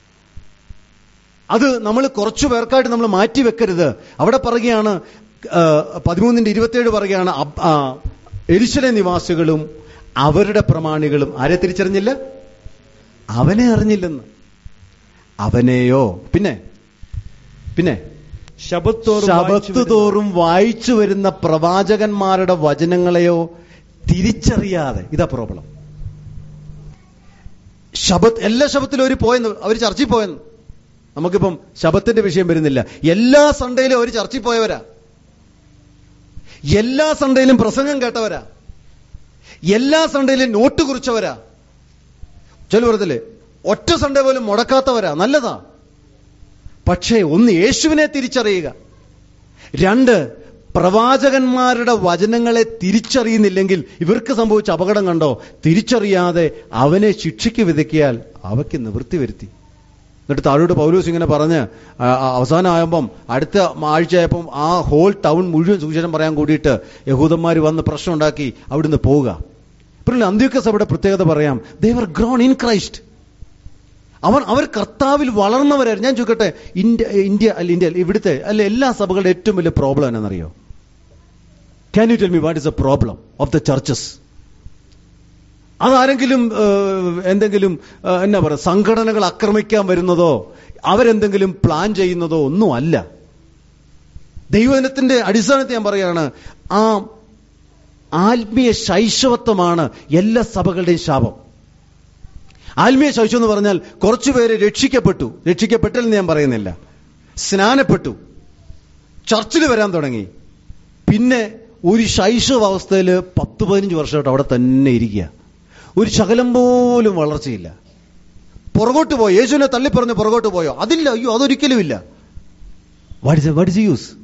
അത് നമ്മൾ കുറച്ചു പേർക്കായിട്ട് നമ്മൾ മാറ്റി വെക്കരുത് അവിടെ പറയുകയാണ് ആ, പതിമൂന്നിന്റെ ഇരുപത്തിയേഴ് പറയുകയാണ് അബ്- ആ, എരിശിലെ നിവാസികളും അവരുടെ പ്രമാണികളും ആരെ തിരിച്ചറിഞ്ഞില്ല അവനെ അറിഞ്ഞില്ലെന്ന് അവനെയോ പിന്നെ പിന്നെ ശബത്തോറും ശബത്ത് തോറും വായിച്ചു വരുന്ന പ്രവാചകന്മാരുടെ വചനങ്ങളെയോ തിരിച്ചറിയാതെ ഇതാ പ്രോബ്ലം ശബത്ത് എല്ലാ ശബത്തിലും അവർ പോയെന്ന് അവർ ചർച്ചയിൽ പോയെന്ന് നമുക്കിപ്പം ശബത്തിന്റെ വിഷയം വരുന്നില്ല എല്ലാ സൺഡേയിലും അവർ ചർച്ചയിൽ പോയവരാ എല്ലാ സൺഡേയിലും പ്രസംഗം കേട്ടവരാ എല്ലാ സൺഡേയിലും നോട്ട് കുറിച്ചവരാ ചില പറഞ്ഞില്ലേ ഒറ്റ സൺഡേ പോലും മുടക്കാത്തവരാ നല്ലതാ പക്ഷേ ഒന്ന് യേശുവിനെ തിരിച്ചറിയുക രണ്ട് പ്രവാചകന്മാരുടെ വചനങ്ങളെ തിരിച്ചറിയുന്നില്ലെങ്കിൽ ഇവർക്ക് സംഭവിച്ച അപകടം കണ്ടോ തിരിച്ചറിയാതെ അവനെ ശിക്ഷയ്ക്ക് വിതയ്ക്കിയാൽ അവയ്ക്ക് നിവൃത്തി വരുത്തി എന്നിട്ട് താഴോട്ട് പൗലൂസ് ഇങ്ങനെ പറഞ്ഞ് ആ, ആ, അവസാനമാകുമ്പം അടുത്ത ആഴ്ചയായപ്പം ആ ഹോൾ ടൗൺ മുഴുവൻ സുവിശേഷം പറയാൻ കൂടിയിട്ട് യഹൂദന്മാർ വന്ന് പ്രശ്നം ഉണ്ടാക്കി അവിടുന്ന് പോവുക പിന്നെ അന്ത്യോക്യ സഭയുടെ പ്രത്യേകത പറയാം ദേവർ ഗ്രോൺ ഇൻ ക്രൈസ്റ്റ് അവർ അവർ കർത്താവിൽ വളർന്നവരായിരുന്നു ഞാൻ ചോദിക്കട്ടെ ഇന്ത്യ ഇന്ത്യ അല്ല ഇന്ത്യ അല്ല, ഇവിടുത്തെ അല്ല എല്ലാ സഭകളുടെ ഏറ്റവും വലിയ പ്രോബ്ലം എന്നാണെന്നറിയോ can you tell me what is a problem of the churches അതാരെങ്കിലും ഏഹ്, എന്തെങ്കിലും ഏഹ്, എന്നാ പറയുക സംഘടനകൾ ആക്രമിക്കാൻ വരുന്നതോ അവരെന്തെങ്കിലും പ്ലാൻ ചെയ്യുന്നതോ ഒന്നും അല്ല ദൈവജനത്തിന്റെ അടിസ്ഥാനത്തിൽ ഞാൻ പറയാണ് ആ ആത്മീയ ശൈശവത്വമാണ് എല്ലാ സഭകളുടെയും ശാപം ആത്മീയ ശൈശവം എന്ന് പറഞ്ഞാൽ കുറച്ചുപേര് രക്ഷിക്കപ്പെട്ടു രക്ഷിക്കപ്പെട്ടില്ലെന്ന് ഞാൻ പറയുന്നില്ല സ്നാനപ്പെട്ടു ചർച്ചിൽ വരാൻ തുടങ്ങി പിന്നെ ഒരു ശൈശവ അവസ്ഥയിൽ പത്ത് പതിനഞ്ച് വർഷമായിട്ട് അവിടെ തന്നെ ഇരിക്കുക ഒരു ശകലം പോലും വളർച്ചയില്ല പുറകോട്ട് പോയോ യേശുവിനെ തള്ളിപ്പറഞ്ഞ് പുറകോട്ട് പോയോ അതില്ല അയ്യോ അതൊരിക്കലും ഇല്ല what is what is use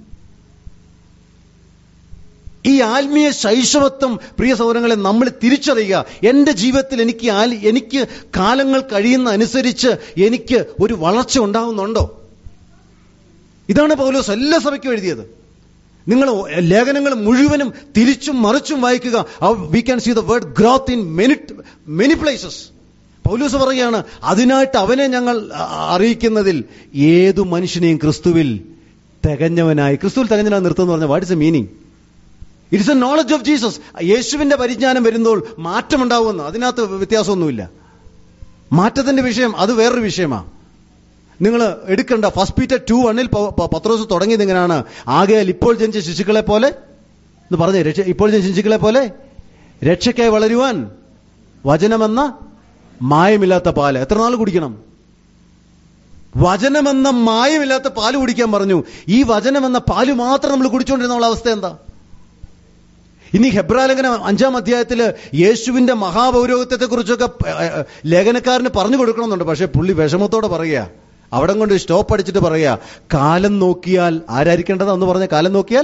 ഈ ആത്മീയ ശൈശവത്വം പ്രിയ സൗരങ്ങളെ നമ്മൾ തിരിച്ചറിയുക എന്റെ ജീവിതത്തിൽ എനിക്ക് ആൽ- എനിക്ക് കാലങ്ങൾ കഴിയുന്ന അനുസരിച്ച് എനിക്ക് ഒരു വളർച്ച ഉണ്ടാവുന്നുണ്ടോ ഇതാണ് പൗലോസ് എല്ലാ സഭയ്ക്കും എഴുതിയത് നിങ്ങൾ ലേഖനങ്ങൾ മുഴുവനും തിരിച്ചും മറിച്ചും വായിക്കുക we can see the word growth in many many places പൗലൂസ് പറയുകയാണ് അതിനായിട്ട് അവനെ ഞങ്ങൾ അ- അറിയിക്കുന്നതിൽ ഏതു മനുഷ്യനെയും ക്രിസ്തുവിൽ തികഞ്ഞവനായി ക്രിസ്തുവിൽ തികഞ്ഞവനായി നിർത്തുമെന്ന് പറഞ്ഞാൽ what is a meaning it's a knowledge of Jesus യേശുവിന്റെ പരിജ്ഞാനം വരുമ്പോൾ മാറ്റമുണ്ടാവുമെന്ന് അതിനകത്ത് വ്യത്യാസമൊന്നുമില്ല മാറ്റത്തിന്റെ വിഷയം അത് വേറൊരു വിഷയമാണ് നിങ്ങൾ എടുക്കണ്ട ഫസ്റ്റ് പീറ്റർ ടു വണ്ണിൽ പ- പ- പത്രോസ് തുടങ്ങിയത് ഇങ്ങനെയാണ് ആകയാൽ ഇപ്പോൾ ജനിച്ച ശിശുക്കളെ പോലെ എന്ന് പറഞ്ഞേ രക്ഷ ഇപ്പോൾ ജനിച്ച ശിശുക്കളെ പോലെ രക്ഷയ്ക്കായി വളരുവാൻ വചനമെന്ന മായമില്ലാത്ത പാല് എത്ര നാൾ കുടിക്കണം വചനമെന്ന മായമില്ലാത്ത പാല് കുടിക്കാൻ പറഞ്ഞു ഈ വചനമെന്ന പാല് മാത്രം നമ്മൾ കുടിച്ചുകൊണ്ടിരുന്ന ഉള്ള അവസ്ഥ എന്താ ഇനി ഹെബ്രാലേഖനം അഞ്ചാം അധ്യായത്തിൽ യേശുവിന്റെ മഹാപൗരോഹിത്യത്തെ കുറിച്ചൊക്കെ ലേഖനക്കാരന് പറഞ്ഞു കൊടുക്കണമെന്നുണ്ട് പക്ഷെ പുള്ളി വിഷമത്തോടെ പറയുക അവിടെ കൊണ്ട് സ്റ്റോപ്പ് അടിച്ചിട്ട് പറയുക കാലം നോക്കിയാൽ ആരായിരിക്കേണ്ടത് എന്ന് പറഞ്ഞ കാലം നോക്കിയാൽ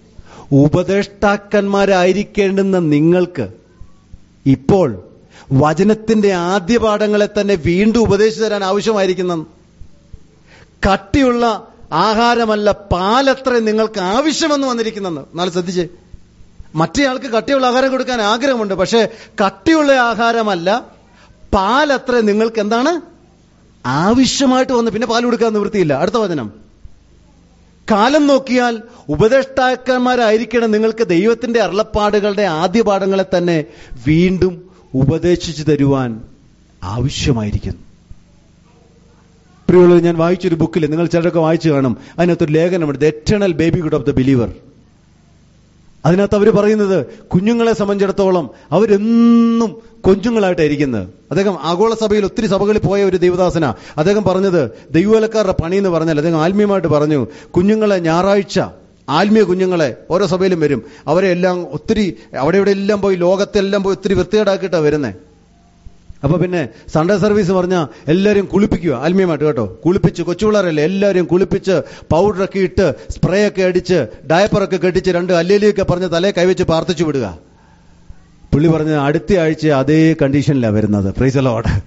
ഉപദേഷ്ടാക്കന്മാരായിരിക്കേണ്ടുന്ന നിങ്ങൾക്ക് ഇപ്പോൾ വചനത്തിന്റെ ആദ്യ പാഠങ്ങളെ തന്നെ വീണ്ടും ഉപദേശിച്ചു തരാൻ ആവശ്യമായിരിക്കുന്ന കട്ടിയുള്ള ആഹാരമല്ല പാലത്ര നിങ്ങൾക്ക് ആവശ്യമെന്ന് വന്നിരിക്കുന്നെന്ന് നാളെ ശ്രദ്ധിച്ചേ മറ്റേയാൾക്ക് കട്ടിയുള്ള ആഹാരം കൊടുക്കാൻ ആഗ്രഹമുണ്ട് പക്ഷേ കട്ടിയുള്ള ആഹാരമല്ല പാലത്ര നിങ്ങൾക്ക് എന്താണ് ആവശ്യമായിട്ട് വന്ന് പിന്നെ പാൽ കൊടുക്കാൻ നിവൃത്തിയില്ല അടുത്ത വചനം കാലം നോക്കിയാൽ ഉപദേഷ്ടാക്കന്മാരായിരിക്കണം നിങ്ങൾക്ക് ദൈവത്തിന്റെ അരുളപ്പാടുകളുടെ ആദ്യ പാഠങ്ങളെ തന്നെ വീണ്ടും ഉപദേശിച്ചു തരുവാൻ ആവശ്യമായിരിക്കുന്നു പ്രിയമുള്ളത് ഞാൻ വായിച്ചൊരു ബുക്കിൽ നിങ്ങൾ ചിലരൊക്കെ വായിച്ചു കാണും അതിനകത്തൊരു ലേഖനമുണ്ട് the eternal babyhood of the believer അതിനകത്ത് അവർ പറയുന്നത് കുഞ്ഞുങ്ങളെ സംബന്ധിച്ചിടത്തോളം അവരെന്നും കൊഞ്ചുങ്ങളായിട്ടായിരിക്കുന്നത് അദ്ദേഹം ആഗോള സഭയിൽ ഒത്തിരി സഭകളിൽ പോയ ഒരു ദൈവദാസന അദ്ദേഹം പറഞ്ഞത് ദൈവവേലക്കാരുടെ പണി എന്ന് പറഞ്ഞാൽ അദ്ദേഹം ആത്മീയമായിട്ട് പറഞ്ഞു കുഞ്ഞുങ്ങളെ ഞായറാഴ്ച ആത്മീയ കുഞ്ഞുങ്ങളെ ഓരോ സഭയിലും വരും അവരെ എല്ലാം ഒത്തിരി അവിടെ ഇവിടെ എല്ലാം പോയി ലോകത്തെല്ലാം പോയി ഒത്തിരി വൃത്തികേടാക്കിയിട്ടാണ് വരുന്നത് അപ്പൊ പിന്നെ സൺഡേ സർവീസ് പറഞ്ഞാൽ എല്ലാവരും കുളിപ്പിക്കുക ആത്മീയമായിട്ട് കേട്ടോ കുളിപ്പിച്ച് കൊച്ചുപിള്ളേരല്ലേ എല്ലാവരും കുളിപ്പിച്ച് പൗഡറൊക്കെ ഇട്ട് സ്പ്രേ ഒക്കെ അടിച്ച് ഡയപ്പറൊക്കെ കെട്ടിച്ച് രണ്ട് അല്ലേലിയൊക്കെ പറഞ്ഞ് തലേ കൈവച്ച് പ്രാർത്ഥിച്ചു വിടുക പുള്ളി പറഞ്ഞ അടുത്ത ആഴ്ച അതേ കണ്ടീഷനിലാണ് വരുന്നത് പ്രൈസ് ലോഡ്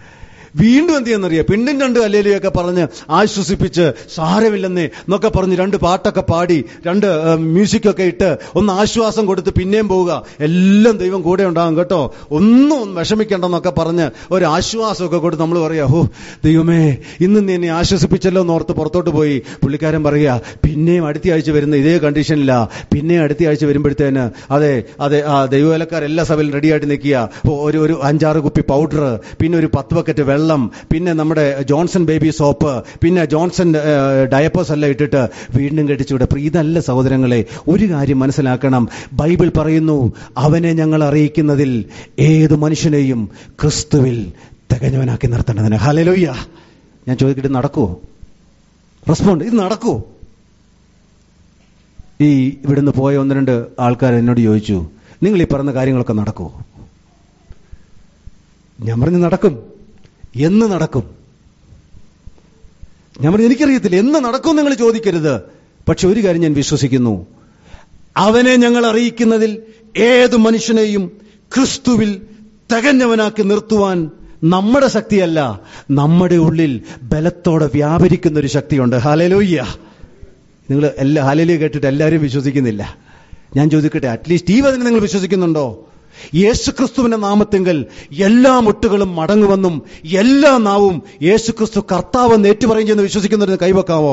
വീണ്ടും എന്ത് ചെയ്യുന്നറിയാം പിണ്ടും രണ്ട് അല്ലേലിയൊക്കെ പറഞ്ഞ് ആശ്വസിപ്പിച്ച് സാരമില്ലെന്നേ എന്നൊക്കെ പറഞ്ഞ് രണ്ട് പാട്ടൊക്കെ പാടി രണ്ട് ഏഹ്, മ്യൂസിക്കൊക്കെ ഇട്ട് ഒന്ന് ആശ്വാസം കൊടുത്ത് പിന്നെയും പോവുക എല്ലാം ദൈവം കൂടെ ഉണ്ടാകും കേട്ടോ ഒന്നും വിഷമിക്കണ്ടെന്നൊക്കെ പറഞ്ഞ് ഒരു ആശ്വാസമൊക്കെ കൊടുത്ത് നമ്മൾ പറയാ ഹോ ദൈവമേ ഇന്ന് നീ എന്നെ ആശ്വസിപ്പിച്ചല്ലോ എന്ന് ഓർത്ത് പുറത്തോട്ട് പോയി പുള്ളിക്കാരൻ പറയുക പിന്നെയും അടുത്ത ആഴ്ച വരുന്ന ഇതേ കണ്ടീഷനില്ല പിന്നെയും അടുത്ത ആഴ്ച വരുമ്പോഴത്തേന് അതെ അതെ ആ ദൈവവേലക്കാർ എല്ലാ സഭയിലും റെഡിയായിട്ട് നിൽക്കുക ഒരു ഒരു അഞ്ചാറ് കുപ്പി പൗഡർ പിന്നെ ഒരു പത്ത് ബക്കറ്റ് വെള്ളം പിന്നെ നമ്മുടെ ജോൺസൺ ബേബി സോപ്പ് പിന്നെ ജോൺസൺ ഡയപ്പേഴ്സ് എല്ലാം ഇട്ടിട്ട് വീണ്ടും കെട്ടിച്ചുവിടെ ഇതല്ല സഹോദരങ്ങളെ ഒരു കാര്യം മനസ്സിലാക്കണം ബൈബിൾ പറയുന്നു അവനെ ഞങ്ങൾ അറിയിക്കുന്നതിൽ ഏത് മനുഷ്യനെയും ക്രിസ്തുവിൽ തികഞ്ഞവനാക്കി നിർത്തേണ്ടതിന് ഹലലോയ്യ ഞാൻ ചോദിക്കട്ടെ നടക്കുവോ റെസ്പോണ്ട് ഇത് നടക്കുവോ ഈ ഇവിടുന്ന് പോയ ഒന്ന് രണ്ട് ആൾക്കാർ എന്നോട് ചോദിച്ചു നിങ്ങൾ ഈ പറഞ്ഞ കാര്യങ്ങളൊക്കെ നടക്കുമോ ഞാൻ പറഞ്ഞു നടക്കും എന്ന് നടക്കും ഞാൻ പറഞ്ഞു എനിക്കറിയത്തില്ല എന്ന് നടക്കും നിങ്ങൾ ചോദിക്കരുത് പക്ഷെ ഒരു കാര്യം ഞാൻ വിശ്വസിക്കുന്നു അവനെ ഞങ്ങൾ അറിയിക്കുന്നതിൽ ഏത് മനുഷ്യനെയും ക്രിസ്തുവിൽ തികഞ്ഞവനാക്കി നിർത്തുവാൻ നമ്മുടെ ശക്തിയല്ല നമ്മുടെ ഉള്ളിൽ ബലത്തോടെ വ്യാപരിക്കുന്ന ഒരു ശക്തിയുണ്ട് ഹലലോയ്യ നിങ്ങൾ എല്ലാ ഹാലലിയ കേട്ടിട്ട് എല്ലാവരും വിശ്വസിക്കുന്നില്ല ഞാൻ ചോദിക്കട്ടെ അറ്റ്ലീസ്റ്റ് ഈ വചനം നിങ്ങൾ വിശ്വസിക്കുന്നുണ്ടോ യേശുക്രിസ്തുവിന്റെ നാമത്തെങ്കിൽ എല്ലാ മുട്ടുകളും മടങ്ങുമെന്നും എല്ലാ നാവും യേശുക്രിസ്തു കർത്താവ് ഏറ്റുപറയും ചെയ്യുന്ന വിശ്വസിക്കുന്നവരെന്ന് കൈവെക്കാവോ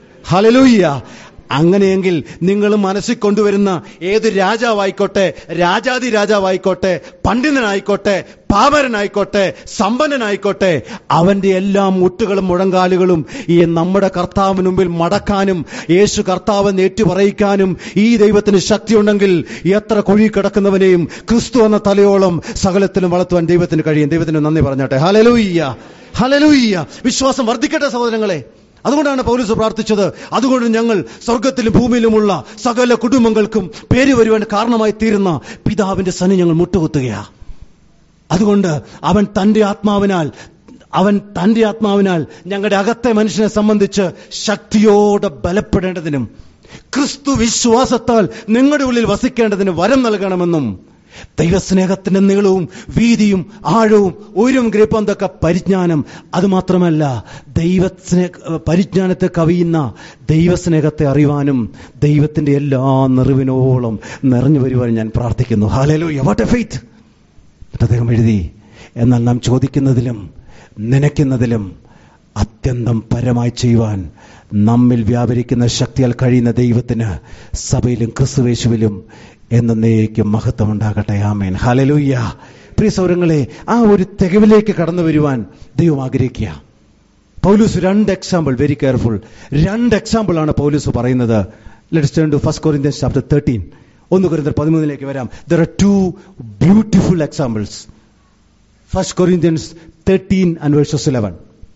ഹലലൂയ്യ അങ്ങനെയെങ്കിൽ നിങ്ങൾ മനസ്സിൽ കൊണ്ടുവരുന്ന ഏത് രാജാവായിക്കോട്ടെ രാജാതി രാജാവായിക്കോട്ടെ പണ്ഡിതനായിക്കോട്ടെ പാമരനായിക്കോട്ടെ സമ്പന്നനായിക്കോട്ടെ അവന്റെ എല്ലാ മുട്ടുകളും മുഴങ്കാലുകളും ഈ നമ്മുടെ കർത്താവിന് മുമ്പിൽ മടക്കാനും യേശു കർത്താവ് ഏറ്റുപറയിക്കാനും ഈ ദൈവത്തിന് ശക്തിയുണ്ടെങ്കിൽ എത്ര കുഴി കിടക്കുന്നവനെയും ക്രിസ്തു എന്ന തലയോളം സകലത്തിലും വളർത്തുവാൻ ദൈവത്തിന് കഴിയും ദൈവത്തിന് നന്ദി പറഞ്ഞോട്ടെ ഹലലൂയ്യ ഹലലൂയ്യ വിശ്വാസം വർദ്ധിക്കട്ടെ സഹോദരങ്ങളെ അതുകൊണ്ടാണ് പൗലൂസ് പ്രാർത്ഥിച്ചത് അതുകൊണ്ട് ഞങ്ങൾ സ്വർഗത്തിലും ഭൂമിയിലുമുള്ള സകല കുടുംബങ്ങൾക്കും പേര് വരുവാൻ കാരണമായി തീരുന്ന പിതാവിന്റെ സനി ഞങ്ങൾ മുട്ടുകുത്തുകയാ അതുകൊണ്ട് അവൻ തന്റെ ആത്മാവിനാൽ അവൻ തന്റെ ആത്മാവിനാൽ ഞങ്ങളുടെ അകത്തെ മനുഷ്യനെ സംബന്ധിച്ച് ശക്തിയോടെ ബലപ്പെടേണ്ടതിനും ക്രിസ്തു വിശ്വാസത്താൽ നിങ്ങളുടെ ഉള്ളിൽ വസിക്കേണ്ടതിന് വരം നൽകണമെന്നും ദൈവസ്നേഹത്തിന്റെ നീളവും വീതിയും ആഴവും ഉയരും ഗ്രഹിപ്പന്തൊക്കെ പരിജ്ഞാനം അതുമാത്രമല്ല ദൈവസ്നേഹ പരിജ്ഞാനത്തെ കവിയുന്ന ദൈവസ്നേഹത്തെ അറിയുവാനും ദൈവത്തിന്റെ എല്ലാ നിറവിനോളം നിറഞ്ഞു വരുവാനും ഞാൻ പ്രാർത്ഥിക്കുന്നു ഹാലലോ വാട്ട് എ ഫെയ്ത്ത് അദ്ദേഹം എഴുതി എന്നാൽ നാം ചോദിക്കുന്നതിലും നനയ്ക്കുന്നതിലും അത്യന്തം പരമായി ചെയ്യുവാൻ നമ്മിൽ വ്യാപരിക്കുന്ന ശക്തിയാൽ കഴിയുന്ന ദൈവത്തിന് സഭയിലും ക്രിസ്തുവേശുവിലും എന്നേക്കും മഹത്വം ഉണ്ടാകട്ടെ ആമേൻ ഹലലൂയ്യ പ്രിയ സൗരങ്ങളെ ആ ഒരു തികവിലേക്ക് കടന്നു വരുവാൻ ദൈവം ആഗ്രഹിക്കുക പൗലൂസ് രണ്ട് എക്സാമ്പിൾ വെരി കെയർഫുൾ രണ്ട് എക്സാമ്പിൾ ആണ് പൗലൂസ് പറയുന്നത് let's turn to first Corinthians chapter thirteen ഒന്ന് കുറിന്തർ പതിമൂന്നിലേക്ക് വരാം there are two beautiful examples first Corinthians thirteen and verses eleven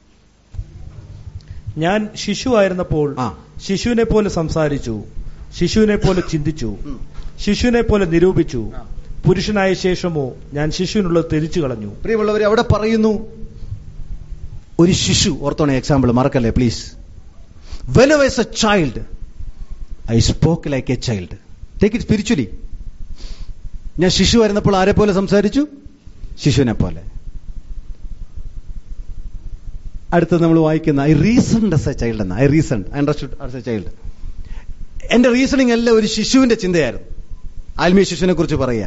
ഞാൻ ശിശുവായിരുന്നപ്പോൾ ആ. ശിശുവിനെ പോലെ സംസാരിച്ചു ശിശുവിനെ പോലെ ചിന്തിച്ചു ശിശുവിനെ പോലെ നിരൂപിച്ചു പുരുഷനായ ശേഷമോ ഞാൻ ശിശുവിനുള്ളത് തിരിച്ചു കളഞ്ഞു പ്രിയമുള്ളവരെ അവിടെ പറയുന്നു ഒരു ശിശു ഓർത്തോണേ എക്സാമ്പിൾ മറക്കല്ലേ please when I was a child I spoke like a child take it spiritually ഞാൻ ശിശു ആയിരുന്നപ്പോൾ ആരെ പോലെ സംസാരിച്ചു ശിശുവിനെ പോലെ അടുത്ത് നമ്മൾ വായിക്കുന്ന I reasoned as a child എന്ന I reasoned I understood as a child എന്റെ റീസണിങ് എല്ലാം ഒരു ശിശുവിന്റെ ചിന്തയായിരുന്നു ആത്മീയ ശിശുവിനെ കുറിച്ച് പറയാ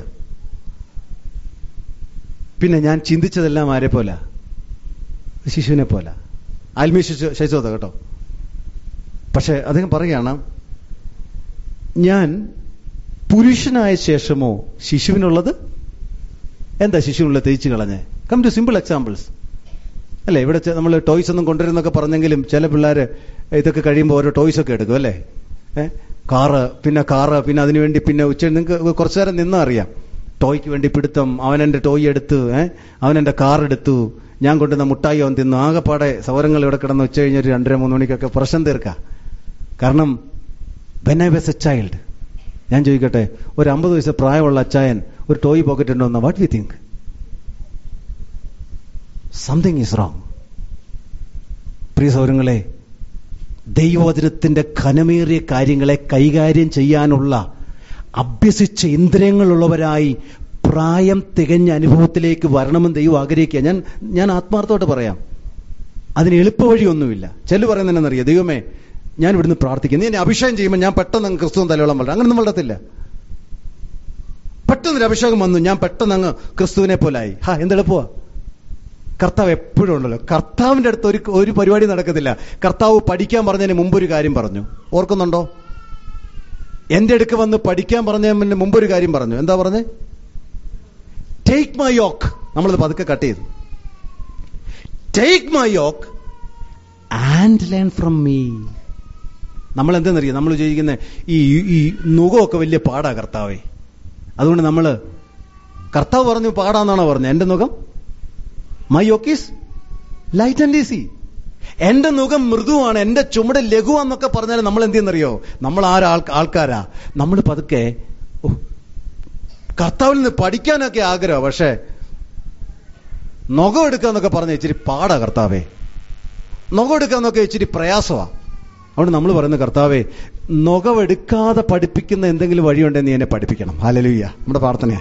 പിന്നെ ഞാൻ ചിന്തിച്ചതെല്ലാം ആരെ പോലെ ശിശുവിനെ പോലെ ആത്മീയ ശിശു ശൈശവത കേട്ടോ പക്ഷെ അദ്ദേഹം പറയുകയാണ് ഞാൻ പുരുഷനായ ശേഷമോ ശിശുവിനുള്ളത് എന്താ ശിശുവിനുള്ള തേച്ച് കളഞ്ഞേ കം ടു സിമ്പിൾ എക്സാമ്പിൾസ് അല്ലേ ഇവിടെ നമ്മൾ ടോയ്സ് ഒന്നും കൊണ്ടുവരുന്നൊക്കെ പറഞ്ഞെങ്കിലും ചില പിള്ളേർ ഇതൊക്കെ കഴിയുമ്പോൾ ഓരോ ടോയ്സ് ഒക്കെ എടുക്കും അല്ലേ ഏഹ് കാറ് പിന്നെ കാറ് പിന്നെ അതിനുവേണ്ടി പിന്നെ ഉച്ച നിങ്ങൾക്ക് കുറച്ചു നേരം നിന്നാ അറിയാം ടോയ്ക്ക് വേണ്ടി പിടുത്തം അവൻ എൻ്റെ ടോയ് എടുത്തു ഏഹ് അവൻ എൻ്റെ കാർ എടുത്തു ഞാൻ കൊണ്ടുവന്ന മുട്ടായി അവൻ തിന്നു ആകെപ്പാടെ സൗരങ്ങൾ ഇവിടെ കിടന്ന് ഉച്ച കഴിഞ്ഞ് ഒരു രണ്ടര മൂന്ന് മണിക്കൊക്കെ പ്രശ്നം തീർക്കാം കാരണം when I was a child ഞാൻ ചോദിക്കട്ടെ ഒരു അമ്പത് വയസ്സ് പ്രായമുള്ള അച്ചായൻ ഒരു ടോയ് പോക്കറ്റ് ഉണ്ടോ what we think something is wrong പ്രിയ സൗരങ്ങളെ ദൈവവചനത്തിന്റെ ഘനമേറിയ കാര്യങ്ങളെ കൈകാര്യം ചെയ്യാനുള്ള അഭ്യസിച്ച ഇന്ദ്രിയങ്ങളുള്ളവരായി പ്രായം തികഞ്ഞ അനുഭവത്തിലേക്ക് വരണമെന്ന് ദൈവം ആഗ്രഹിക്കുക ഞാൻ ഞാൻ ആത്മാർത്ഥമായിട്ട് പറയാം അതിന് എളുപ്പവഴിയൊന്നുമില്ല ചെല്ലു പറയുന്നതെന്നറിയാം ദൈവമേ ഞാൻ ഇവിടുന്ന് പ്രാർത്ഥിക്കുന്നു നീ എന്നെ അഭിഷേകം ചെയ്യുമ്പോൾ ഞാൻ പെട്ടെന്ന് അങ്ങ് ക്രിസ്തുവൻ തലയോളം വളരും അങ്ങനൊന്നും വളരത്തില്ല പെട്ടെന്നൊരു അഭിഷേകം വന്നു ഞാൻ പെട്ടെന്ന് അങ്ങ് ക്രിസ്തുവിനെ പോലായി ഹാ എന്തെളുപ്പമാ കർത്താവ് എപ്പോഴും ഉണ്ടല്ലോ കർത്താവിന്റെ അടുത്ത് ഒരു ഒരു പരിപാടി നടക്കത്തില്ല കർത്താവ് പഠിക്കാൻ പറഞ്ഞതിന് മുമ്പ് ഒരു കാര്യം പറഞ്ഞു ഓർക്കുന്നുണ്ടോ എന്റെ അടുക്ക് വന്ന് പഠിക്കാൻ പറഞ്ഞതിന് മുമ്പ് ഒരു കാര്യം പറഞ്ഞു എന്താ പറഞ്ഞേ ടേക്ക് മൈ യോക്ക് നമ്മളത് പതുക്കെ കട്ട് ചെയ്തു take my yoke and learn from me നമ്മൾ എന്തെന്നറിയാം നമ്മൾ ചോദിക്കുന്ന ഈ ഈ നുഖമൊക്കെ വലിയ പാടാ കർത്താവേ അതുകൊണ്ട് നമ്മൾ കർത്താവ് പറഞ്ഞു പാടാന്നാണോ പറഞ്ഞത് എന്റെ മുഖം my yoke is light and easy എന്റെ മുഖം മൃദുവാണ് എന്റെ ചുമട് ലഘുവാന്നൊക്കെ പറഞ്ഞാൽ നമ്മൾ എന്തെന്നറിയോ നമ്മൾ ആരാ ആൾക്കാരാ നമ്മൾ പതുക്കെ ഓ, കർത്താവിൽ നിന്ന് പഠിക്കാനൊക്കെ ആഗ്രഹം പക്ഷേ നഖം എടുക്കാന്നൊക്കെ പറഞ്ഞ ഇച്ചിരി പാടാ കർത്താവേ നഖം എടുക്കാന്നൊക്കെ ഇച്ചിരി പ്രയാസമാ അതുകൊണ്ട് നമ്മൾ പറയുന്ന കർത്താവേ നഖമെടുക്കാതെ പഠിപ്പിക്കുന്ന എന്തെങ്കിലും വഴിയുണ്ടെന്ന് നീ എന്നെ പഠിപ്പിക്കണം ഹാലലുയ്യ നമ്മുടെ പ്രാർത്ഥനയാ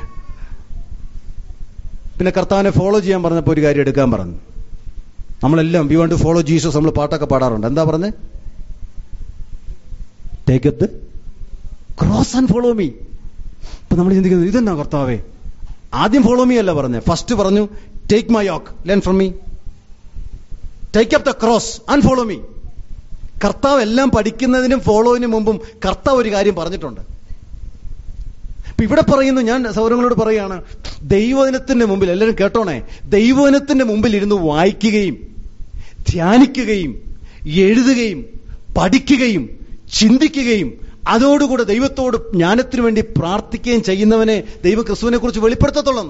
പിന്നെ കർത്താവിനെ ഫോളോ ചെയ്യാൻ പറഞ്ഞപ്പോൾ ഒരു കാര്യം എടുക്കാൻ പറഞ്ഞു നമ്മളെല്ലാം we want to follow Jesus നമ്മൾ പാട്ടൊക്കെ പാടാറുണ്ട് എന്താ പറഞ്ഞേ take up cross and follow me ഇപ്പൊ നമ്മൾ ചിന്തിക്കുന്നത് ഇതെന്നാ കർത്താവേ ആദ്യം ഫോളോ മീ അല്ല പറഞ്ഞേ ഫസ്റ്റ് പറഞ്ഞു take my yoke learn from me take up the cross and follow me കർത്താവ് എല്ലാം പഠിക്കുന്നതിനും ഫോളോവിനും മുമ്പും കർത്താവ് ഒരു കാര്യം പറഞ്ഞിട്ടുണ്ട് ഇപ്പൊ ഇവിടെ പറയുന്നു ഞാൻ സൗരങ്ങളോട് പറയാണ് ദൈവദിനത്തിന്റെ മുമ്പിൽ എല്ലാവരും കേട്ടോണേ ദൈവദിനത്തിന്റെ മുമ്പിൽ ഇരുന്ന് വായിക്കുകയും ധ്യാനിക്കുകയും എഴുതുകയും പഠിക്കുകയും ചിന്തിക്കുകയും അതോടുകൂടെ ദൈവത്തോട് ജ്ഞാനത്തിനു വേണ്ടി പ്രാർത്ഥിക്കുകയും ചെയ്യുന്നവനെ ദൈവ ക്രിസ്തുവിനെ കുറിച്ച് വെളിപ്പെടുത്തത്തുള്ളൂ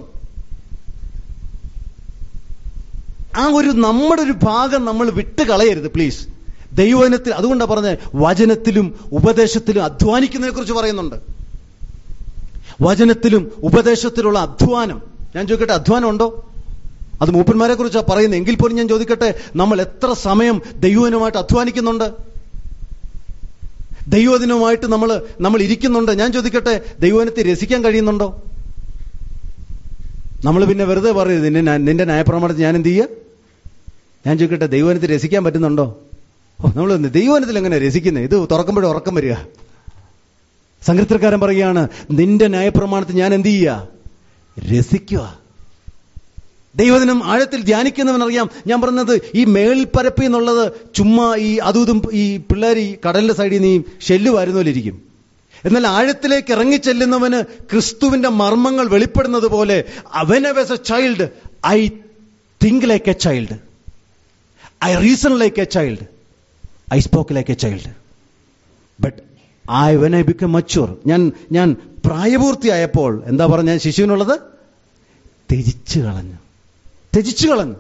ആ ഒരു നമ്മുടെ ഒരു ഭാഗം നമ്മൾ വിട്ട് കളയരുത് പ്ലീസ് ദൈവവചനത്തിൽ അതുകൊണ്ടാണ് പറഞ്ഞത് വചനത്തിലും ഉപദേശത്തിലും അധ്വാനിക്കുന്നതിനെ കുറിച്ച് പറയുന്നുണ്ട് വചനത്തിലും ഉപദേശത്തിലുള്ള അധ്വാനം ഞാൻ ചോദിക്കട്ടെ അധ്വാനം ഉണ്ടോ അത് മൂപ്പന്മാരെ കുറിച്ചാണ് പറയുന്നത് എങ്കിൽ പോലും ഞാൻ ചോദിക്കട്ടെ നമ്മൾ എത്ര സമയം ദൈവവചനമായിട്ട് അധ്വാനിക്കുന്നുണ്ട് ദൈവദിനവുമായിട്ട് നമ്മൾ നമ്മൾ ഇരിക്കുന്നുണ്ട് ഞാൻ ചോദിക്കട്ടെ ദൈവവചനത്തെ രസിക്കാൻ കഴിയുന്നുണ്ടോ നമ്മൾ പിന്നെ വെറുതെ പറയരുത് നിന്നെ ഞാൻ- നിന്റെ ന്യായപ്രമാണത്തിൽ ഞാൻ എന്ത് ചെയ്യുക ഞാൻ ചോദിക്കട്ടെ ദൈവവചനത്തെ രസിക്കാൻ പറ്റുന്നുണ്ടോ ഓ നമ്മൾ ദൈവവചനത്തിൽ എങ്ങനെ രസിക്കുന്നത് ഇത് തുറക്കുമ്പോഴും ഉറക്കം വരിക സങ്കീർത്തനക്കാരൻ പറയുകയാണ് നിന്റെ ന്യായപ്രമാണത്തിൽ ഞാൻ എന്ത് ചെയ്യുക രസിക്കുക ദൈവദിനം ആഴത്തിൽ ധ്യാനിക്കുന്നവനറിയാം ഞാൻ പറഞ്ഞത് ഈ മേൽപ്പരപ്പ് എന്നുള്ളത് ചുമ്മാ ഈ അതും ഇതും ഈ പിള്ളേർ ഈ കടലിന്റെ സൈഡിൽ നിന്ന് ഈ ഷെല്ല് വരുന്നോലിരിക്കും എന്നാൽ ആഴത്തിലേക്ക് ഇറങ്ങിച്ചെല്ലുന്നവന് ക്രിസ്തുവിന്റെ മർമ്മങ്ങൾ വെളിപ്പെടുന്നത് പോലെ അവൻ a child I think like a child I reason like a child I spoke like a child but I when I become mature ഞാൻ ഞാൻ പ്രായപൂർത്തിയായപ്പോൾ എന്താ പറഞ്ഞ ശിശുവിനുള്ളത് ത്യജിച്ചു കളഞ്ഞു ത്യജിച്ചു കളഞ്ഞു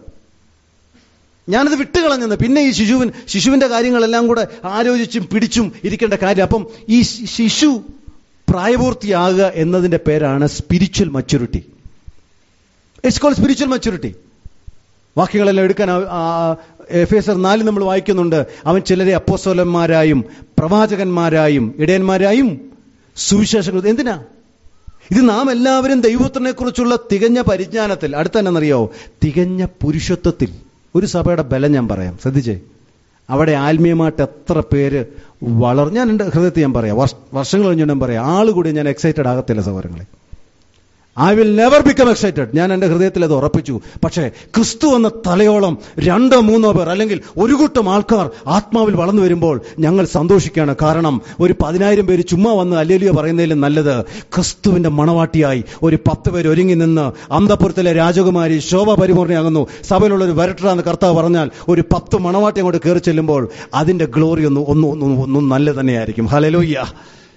ഞാനത് വിട്ട് കളഞ്ഞെന്ന് പിന്നെ ഈ ശിശുവിൻ ശിശുവിന്റെ കാര്യങ്ങളെല്ലാം കൂടെ ആലോചിച്ചും പിടിച്ചും ഇരിക്കേണ്ട കാര്യം അപ്പം ഈ ശി- ശിശു പ്രായപൂർത്തിയാകുക എന്നതിന്റെ പേരാണ് spiritual maturity it's call spiritual maturity വാക്യങ്ങളെല്ലാം എടുക്കാൻ എഫ് എസ് ആർ നാല് നമ്മൾ വായിക്കുന്നുണ്ട് അവൻ ചിലരെ അപ്പോസ്തലന്മാരായും പ്രവാചകന്മാരായും ഇടയന്മാരായും സുവിശേഷങ്ങൾ എന്തിനാ ഇത് നാം എല്ലാവരും ദൈവത്തിനെ കുറിച്ചുള്ള തികഞ്ഞ പരിജ്ഞാനത്തിൽ അടുത്ത എന്നറിയോ തികഞ്ഞ പുരുഷത്വത്തിൽ ഒരു സഭയുടെ ബലം ഞാൻ പറയാം ശ്രദ്ധിച്ചേ അവിടെ ആത്മീയമായിട്ട് എത്ര പേര് വളർ ഞാൻ എൻ്റെ ഹൃദയത്തിൽ ഞാൻ പറയാം വർഷ- വർഷങ്ങൾ കഴിഞ്ഞ് ഞാൻ പറയാം ആള് കൂടി ഞാൻ എക്സൈറ്റഡ് ആകത്തില്ല സഹോദരങ്ങളെ I will never become excited ഞാൻ എൻ്റെ ഹൃദയത്തിൽ അത് ഉറപ്പിച്ചു പക്ഷേ ക്രിസ്തു എന്ന തലയോളം രണ്ടോ മൂന്നോ പേർ അല്ലെങ്കിൽ ഒരു കൂട്ടം ആൾക്കാർ ആത്മാവിൽ വളർന്നു വരുമ്പോൾ ഞങ്ങൾ സന്തോഷിക്കുകയാണ് കാരണം ഒരു പതിനായിരം പേര് ചുമ്മാ വന്ന് അല്ലേലിയ പറയുന്നതിലും നല്ലത് ക്രിസ്തുവിന്റെ മണവാട്ടിയായി ഒരു പത്ത് പേര് ഒരുങ്ങി നിന്ന് അന്തപുരത്തിലെ രാജകുമാരി ശോഭ പരിപൂർണയാകുന്നു സഭയിലുള്ള ഒരു വരട്ട എന്ന് കർത്താവ് പറഞ്ഞാൽ ഒരു പത്ത് മണവാട്ടി അങ്ങോട്ട് കയറി ചെല്ലുമ്പോൾ അതിന്റെ ഗ്ലോറി ഒന്ന് ഒന്ന് ഒന്ന് ഒന്നും നല്ല തന്നെയായിരിക്കും ഹലലോയ്യ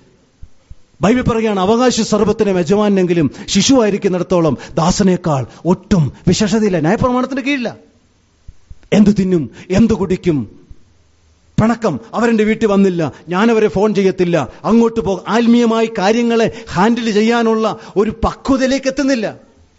ബൈബിൾ പറയുകയാണ് അവകാശ സർവത്തിന് യജമാനെങ്കിലും ശിശുവായിരിക്കുന്നിടത്തോളം ദാസനേക്കാൾ ഒട്ടും വിശേഷതയില്ല ന്യായപ്രമാണത്തിന് കീഴില്ല എന്തു തിന്നും എന്തു കുടിക്കും പിണക്കം അവരെന്റെ വീട്ടിൽ വന്നില്ല ഞാനവരെ ഫോൺ ചെയ്യത്തില്ല അങ്ങോട്ട് പോകും ആത്മീയമായി കാര്യങ്ങളെ ഹാൻഡിൽ ചെയ്യാനുള്ള ഒരു പക്വതയിലേക്ക് എത്തുന്നില്ല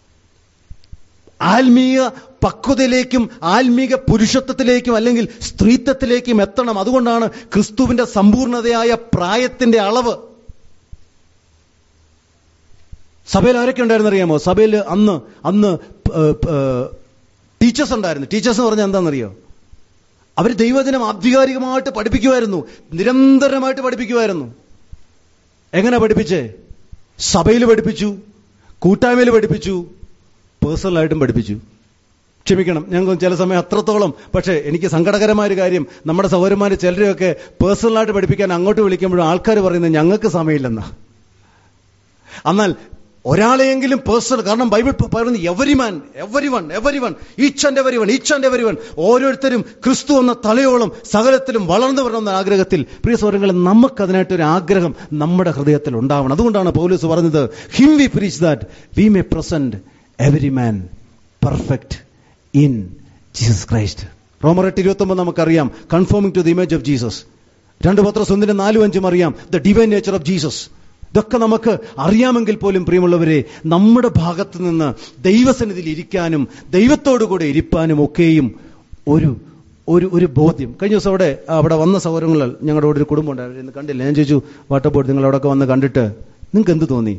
ആത്മീയ പക്വതയിലേക്കും ആത്മീക പുരുഷത്വത്തിലേക്കും അല്ലെങ്കിൽ സ്ത്രീത്വത്തിലേക്കും എത്തണം അതുകൊണ്ടാണ് ക്രിസ്തുവിന്റെ സമ്പൂർണതയായ പ്രായത്തിന്റെ അളവ് സഭയിൽ ആരൊക്കെ ഉണ്ടായിരുന്നു അറിയാമോ സഭയിൽ അന്ന് അന്ന് ടീച്ചേഴ്സ് ഉണ്ടായിരുന്നു ടീച്ചേഴ്സ് എന്ന് പറഞ്ഞാൽ എന്താണെന്നറിയോ അവർ ദൈവജനം ആധികാരികമായിട്ട് പഠിപ്പിക്കുമായിരുന്നു നിരന്തരമായിട്ട് പഠിപ്പിക്കുമായിരുന്നു എങ്ങനെ പഠിപ്പിച്ചേ സഭയിൽ പഠിപ്പിച്ചു കൂട്ടായ്മയിൽ പഠിപ്പിച്ചു പേഴ്സണലായിട്ടും പഠിപ്പിച്ചു ക്ഷമിക്കണം ഞങ്ങൾക്ക് ചില സമയം അത്രത്തോളം പക്ഷേ എനിക്ക് സങ്കടകരമായ ഒരു കാര്യം നമ്മുടെ സഹോദരന്മാർ ചിലരെയൊക്കെ പേഴ്സണലായിട്ട് പഠിപ്പിക്കാൻ അങ്ങോട്ട് വിളിക്കുമ്പോഴും ആൾക്കാർ പറയുന്നത് ഞങ്ങൾക്ക് സമയമില്ലെന്നാ എന്നാൽ ഒരാളെയെങ്കിലും പേഴ്സണൽ കാരണം ബൈബിൾ പറയുന്നത് every man every one every one each and every one each and every one ഓരോരുത്തരും ക്രിസ്തു എന്ന തലയോളം സകലത്തിലും വളർന്നു വരണമെന്ന ആഗ്രഹത്തിൽ പ്രിയ സൗരങ്ങളെ നമുക്ക് അതിനായിട്ടൊരു ആഗ്രഹം നമ്മുടെ ഹൃദയത്തിൽ ഉണ്ടാവണം അതുകൊണ്ടാണ് പൗലൂസ് പറഞ്ഞത് him we preach that we may present every man perfect in Jesus Christ റോമർ എട്ട് ഇരുപത്തി ഒമ്പത് നമുക്കറിയാം conforming to the image of Jesus രണ്ട് പത്ര ഒന്നിന്റെ നാലും അഞ്ചും അറിയാം the divine nature of Jesus ഇതൊക്കെ നമുക്ക് അറിയാമെങ്കിൽ പോലും പ്രിയമുള്ളവരെ നമ്മുടെ ഭാഗത്ത് നിന്ന് ദൈവസന്നിധിയിൽ ഇരിക്കാനും ദൈവത്തോടു കൂടെ ഇരിപ്പാനും ഒക്കെയും ഒരു ഒരു ഒരു ബോധ്യം കഴിഞ്ഞ ദിവസം അവിടെ അവിടെ വന്ന സൗകര്യങ്ങൾ ഞങ്ങളുടെ കൂടെ ഒരു കുടുംബം ഉണ്ടായിരുന്നു കണ്ടില്ല ഞാൻ ചോദിച്ചു വാട്ടർ ബോർഡ് നിങ്ങൾ അവിടെയൊക്കെ വന്ന് കണ്ടിട്ട് നിങ്ങൾക്ക് എന്ത് തോന്നി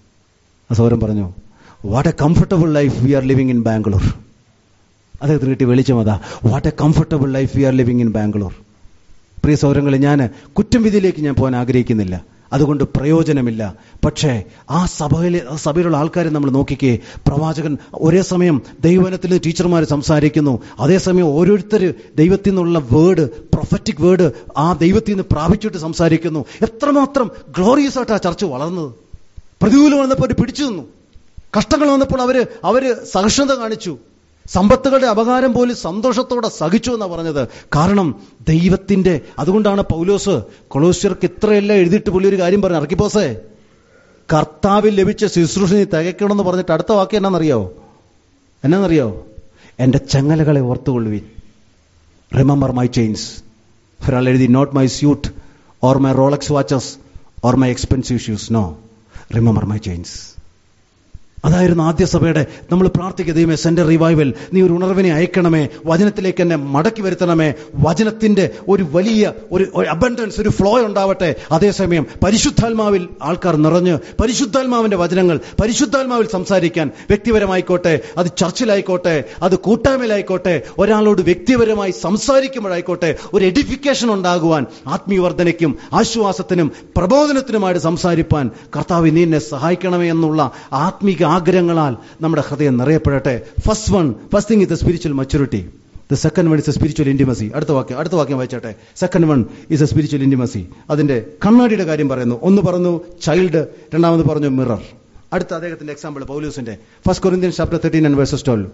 ആ സൗരം പറഞ്ഞു what a comfortable life we are living in Bangalore അദ്ദേഹത്തിന് കിട്ടി വെളിച്ചം അതാ what a comfortable life we are living in Bangalore പ്രിയ സൗരങ്ങളെ ഞാൻ കുറ്റം വിധിയിലേക്ക് ഞാൻ പോകാൻ ആഗ്രഹിക്കുന്നില്ല അതുകൊണ്ട് പ്രയോജനമില്ല പക്ഷേ ആ സഭയിലെ ആ സഭയിലുള്ള ആൾക്കാരെ നമ്മൾ നോക്കിക്കേ പ്രവാചകൻ ഒരേ സമയം ദൈവവനത്തിൽ ടീച്ചർമാർ സംസാരിക്കുന്നു അതേസമയം ഓരോരുത്തർ ദൈവത്തിൽ നിന്നുള്ള വേർഡ് പ്രൊഫറ്റിക് വേർഡ് ആ ദൈവത്തിൽ നിന്ന് പ്രാപിച്ചിട്ട് സംസാരിക്കുന്നു എത്രമാത്രം ഗ്ലോറിയസ് ആയിട്ട് ആ ചർച്ച വളർന്നത് പ്രതികൂലം വന്നപ്പോൾ അവർ പിടിച്ചു നിന്നു കഷ്ടങ്ങൾ വന്നപ്പോൾ അവര് അവര് സഹിഷ്ണുത കാണിച്ചു സമ്പത്തുകളുടെ അപകാരം പോലും സന്തോഷത്തോടെ സഹിച്ചു എന്നാണ് പറഞ്ഞത് കാരണം ദൈവത്തിന്റെ അതുകൊണ്ടാണ് പൗലോസ് കൊളോസ്യർക്ക് ഇത്രയെല്ലാം എഴുതിയിട്ട് പുള്ളി ഒരു കാര്യം പറഞ്ഞു അർക്കിപ്പോസേ കർത്താവിൽ ലഭിച്ച ശുശ്രൂഷ നീ തികയ്ക്കണമെന്ന് പറഞ്ഞിട്ട് അടുത്ത വാക്ക് എന്നാണെന്നറിയോ എന്നാന്നറിയോ എന്റെ ചങ്ങലകളെ ഓർത്തുകൊള്ളുവിൻ റിമെമ്പർ മൈ ചെയിൻസ് ഒരാൾ എഴുതി not my suit or my Rolex watches or my expensive shoes no remember my chains അതായിരുന്നു ആദ്യ സഭയുടെ നമ്മൾ പ്രാർത്ഥിക്കുക ദൈവമേ സെന്റർ റിവൈവൽ നീ ഒരു ഉണർവിനെ അയക്കണമേ വചനത്തിലേക്ക് എന്നെ മടക്കി വരുത്തണമേ വചനത്തിന്റെ ഒരു വലിയ ഒരു അബൻഡൻസ് ഒരു ഫ്ലോ ഉണ്ടാവട്ടെ അതേസമയം പരിശുദ്ധാത്മാവിൽ ആൾക്കാർ നിറഞ്ഞ് പരിശുദ്ധാത്മാവിന്റെ വചനങ്ങൾ പരിശുദ്ധാത്മാവിൽ സംസാരിക്കാൻ വ്യക്തിപരമായിക്കോട്ടെ അത് ചർച്ചിലായിക്കോട്ടെ അത് കൂട്ടായ്മയിലായിക്കോട്ടെ ഒരാളോട് വ്യക്തിപരമായി സംസാരിക്കുമ്പോഴായിക്കോട്ടെ ഒരു എഡിഫിക്കേഷൻ ഉണ്ടാകുവാൻ ആത്മീയവർദ്ധനയ്ക്കും ആശ്വാസത്തിനും പ്രബോധനത്തിനുമായിട്ട് സംസാരിപ്പാൻ കർത്താവ് നീ എന്നെ സഹായിക്കണമേ എന്നുള്ള ആത്മീക ആഗ്രഹങ്ങളാൽ നമ്മുടെ ഹൃദയം നിറയപ്പെടട്ടെ first one first thing is the spiritual maturity the second one is a spiritual intimacy അടുത്ത വാക്യം അടുത്ത വാക്യം വായിച്ചോട്ടെ second one is a spiritual intimacy അതിന്റെ കണ്ണാടിയുടെ കാര്യം പറയുന്നു ഒന്ന് പറഞ്ഞു ചൈൽഡ് രണ്ടാമത് പറഞ്ഞു മിറർ അടുത്ത അദ്ദേഹത്തിന്റെ എക്സാമ്പിൾ പൗലൂസിന്റെ first Corinthian chapter thirteen and verses twelve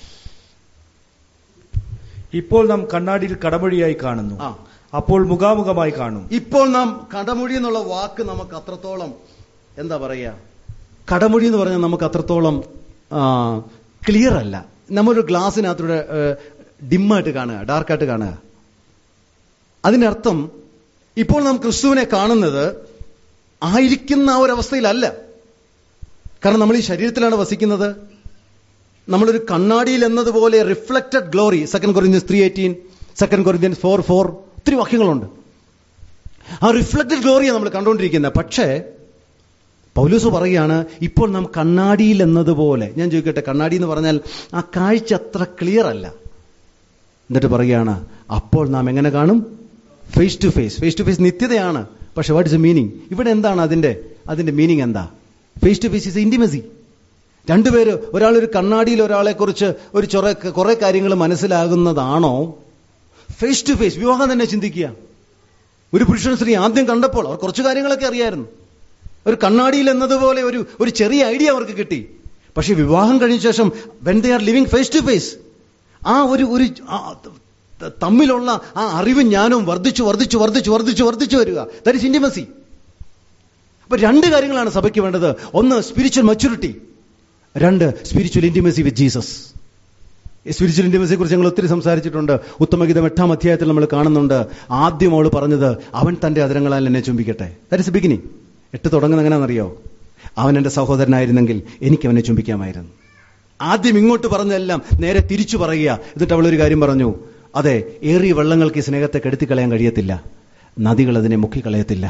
ഇപ്പോൾ നാം കണ്ണാടിയിൽ കടമൊഴിയായി കാണുന്നു ആ. അപ്പോൾ മുഖാമുഖമായി കാണും ഇപ്പോൾ നാം കടമൊഴി എന്നുള്ള വാക്ക് നമുക്ക് അത്രത്തോളം എന്താ പറയുക കടമൊഴി എന്ന് പറഞ്ഞാൽ നമുക്ക് അത്രത്തോളം ക്ലിയർ അല്ല നമ്മളൊരു ഗ്ലാസ്സിനകത്തൂടെ ഡിമ്മായിട്ട് കാണുക ഡാർക്കായിട്ട് കാണുക അതിനർത്ഥം ഇപ്പോൾ നാം ക്രിസ്തുവിനെ കാണുന്നത് ആയിരിക്കുന്ന ആ ഒരു അവസ്ഥയിലല്ല കാരണം നമ്മൾ ഈ ശരീരത്തിലാണ് വസിക്കുന്നത് നമ്മളൊരു കണ്ണാടിയിൽ എന്നതുപോലെ reflected glory second Corinthians three eighteen second Corinthians four four ഒത്തിരി വാക്യങ്ങളുണ്ട് ആ റിഫ്ലക്റ്റഡ് ഗ്ലോറിയാണ് നമ്മൾ കണ്ടുകൊണ്ടിരിക്കുന്നത് പക്ഷേ പൗലൂസ് പറയുകയാണ് ഇപ്പോൾ നാം കണ്ണാടിയിൽ എന്നതുപോലെ ഞാൻ ചോദിക്കട്ടെ കണ്ണാടി എന്ന് പറഞ്ഞാൽ ആ കാഴ്ച അത്ര ക്ലിയർ അല്ല എന്നിട്ട് പറയുകയാണ് അപ്പോൾ നാം എങ്ങനെ കാണും face to face face to face നിത്യതയാണ് പക്ഷെ വാട്ട് ഇസ് എ മീനിങ് ഇവിടെ എന്താണ് അതിന്റെ അതിന്റെ മീനിങ് എന്താ face to face is intimacy രണ്ടുപേര് ഒരാൾ ഒരു കണ്ണാടിയിൽ ഒരാളെ കുറിച്ച് ഒരു ചൊറ കുറെ കാര്യങ്ങൾ മനസ്സിലാകുന്നതാണോ ഫേസ് ടു ഫേസ് വിവാഹം തന്നെ ചിന്തിക്കുക ഒരു പുരുഷൻ സ്ത്രീ ആദ്യം കണ്ടപ്പോൾ അവർ കുറച്ച് കാര്യങ്ങളൊക്കെ അറിയായിരുന്നു ഒരു കണ്ണാടിയിൽ എന്നതുപോലെ ഒരു ഒരു ചെറിയ ഐഡിയ അവർക്ക് കിട്ടി പക്ഷെ വിവാഹം കഴിഞ്ഞ ശേഷം when they are living face to face ആ ഒരു ഒരു ആ, ത- തമ്മിലുള്ള ആ അറിവും ജ്ഞാനവും വർദ്ധിച്ചു വർദ്ധിച്ചു വർദ്ധിച്ചു വർദ്ധിച്ചു വർദ്ധിച്ചു വരിക ദാറ്റ് ഇസ് ഇന്റിമസി അപ്പൊ രണ്ട് കാര്യങ്ങളാണ് സഭയ്ക്ക് വേണ്ടത് ഒന്ന് സ്പിരിച്വൽ മച്യൂരിറ്റി രണ്ട് സ്പിരിച്വൽ ഇന്റിമസി വിത്ത് ജീസസ് സ്പിരിച്വൽ ഇന്റിമസിയെ കുറിച്ച് ഞങ്ങൾ ഒത്തിരി സംസാരിച്ചിട്ടുണ്ട് ഉത്തമഗീതം എട്ടാം അധ്യായത്തിൽ നമ്മൾ കാണുന്നുണ്ട് ആദ്യം അവൾ പറഞ്ഞത് അവൻ തന്റെ അതിരങ്ങളാൽ എന്നെ ചുംബിക്കട്ടെ ദാറ്റ് ഇസ് ബിഗിനിങ് എട്ട് തുടങ്ങുന്നത് എങ്ങനെയാണെന്നറിയോ അവൻ എന്റെ സഹോദരനായിരുന്നെങ്കിൽ എനിക്ക് അവനെ ചുംബിക്കാമായിരുന്നു ആദ്യം ഇങ്ങോട്ട് പറഞ്ഞതെല്ലാം നേരെ തിരിച്ചു പറയുക എന്നിട്ട് അവൾ ഒരു കാര്യം പറഞ്ഞു അതെ ഏറിയ വെള്ളങ്ങൾക്ക് ഈ സ്നേഹത്തെ കെടുത്തിക്കളയാൻ കഴിയത്തില്ല നദികൾ അതിനെ മുക്കിക്കളയത്തില്ല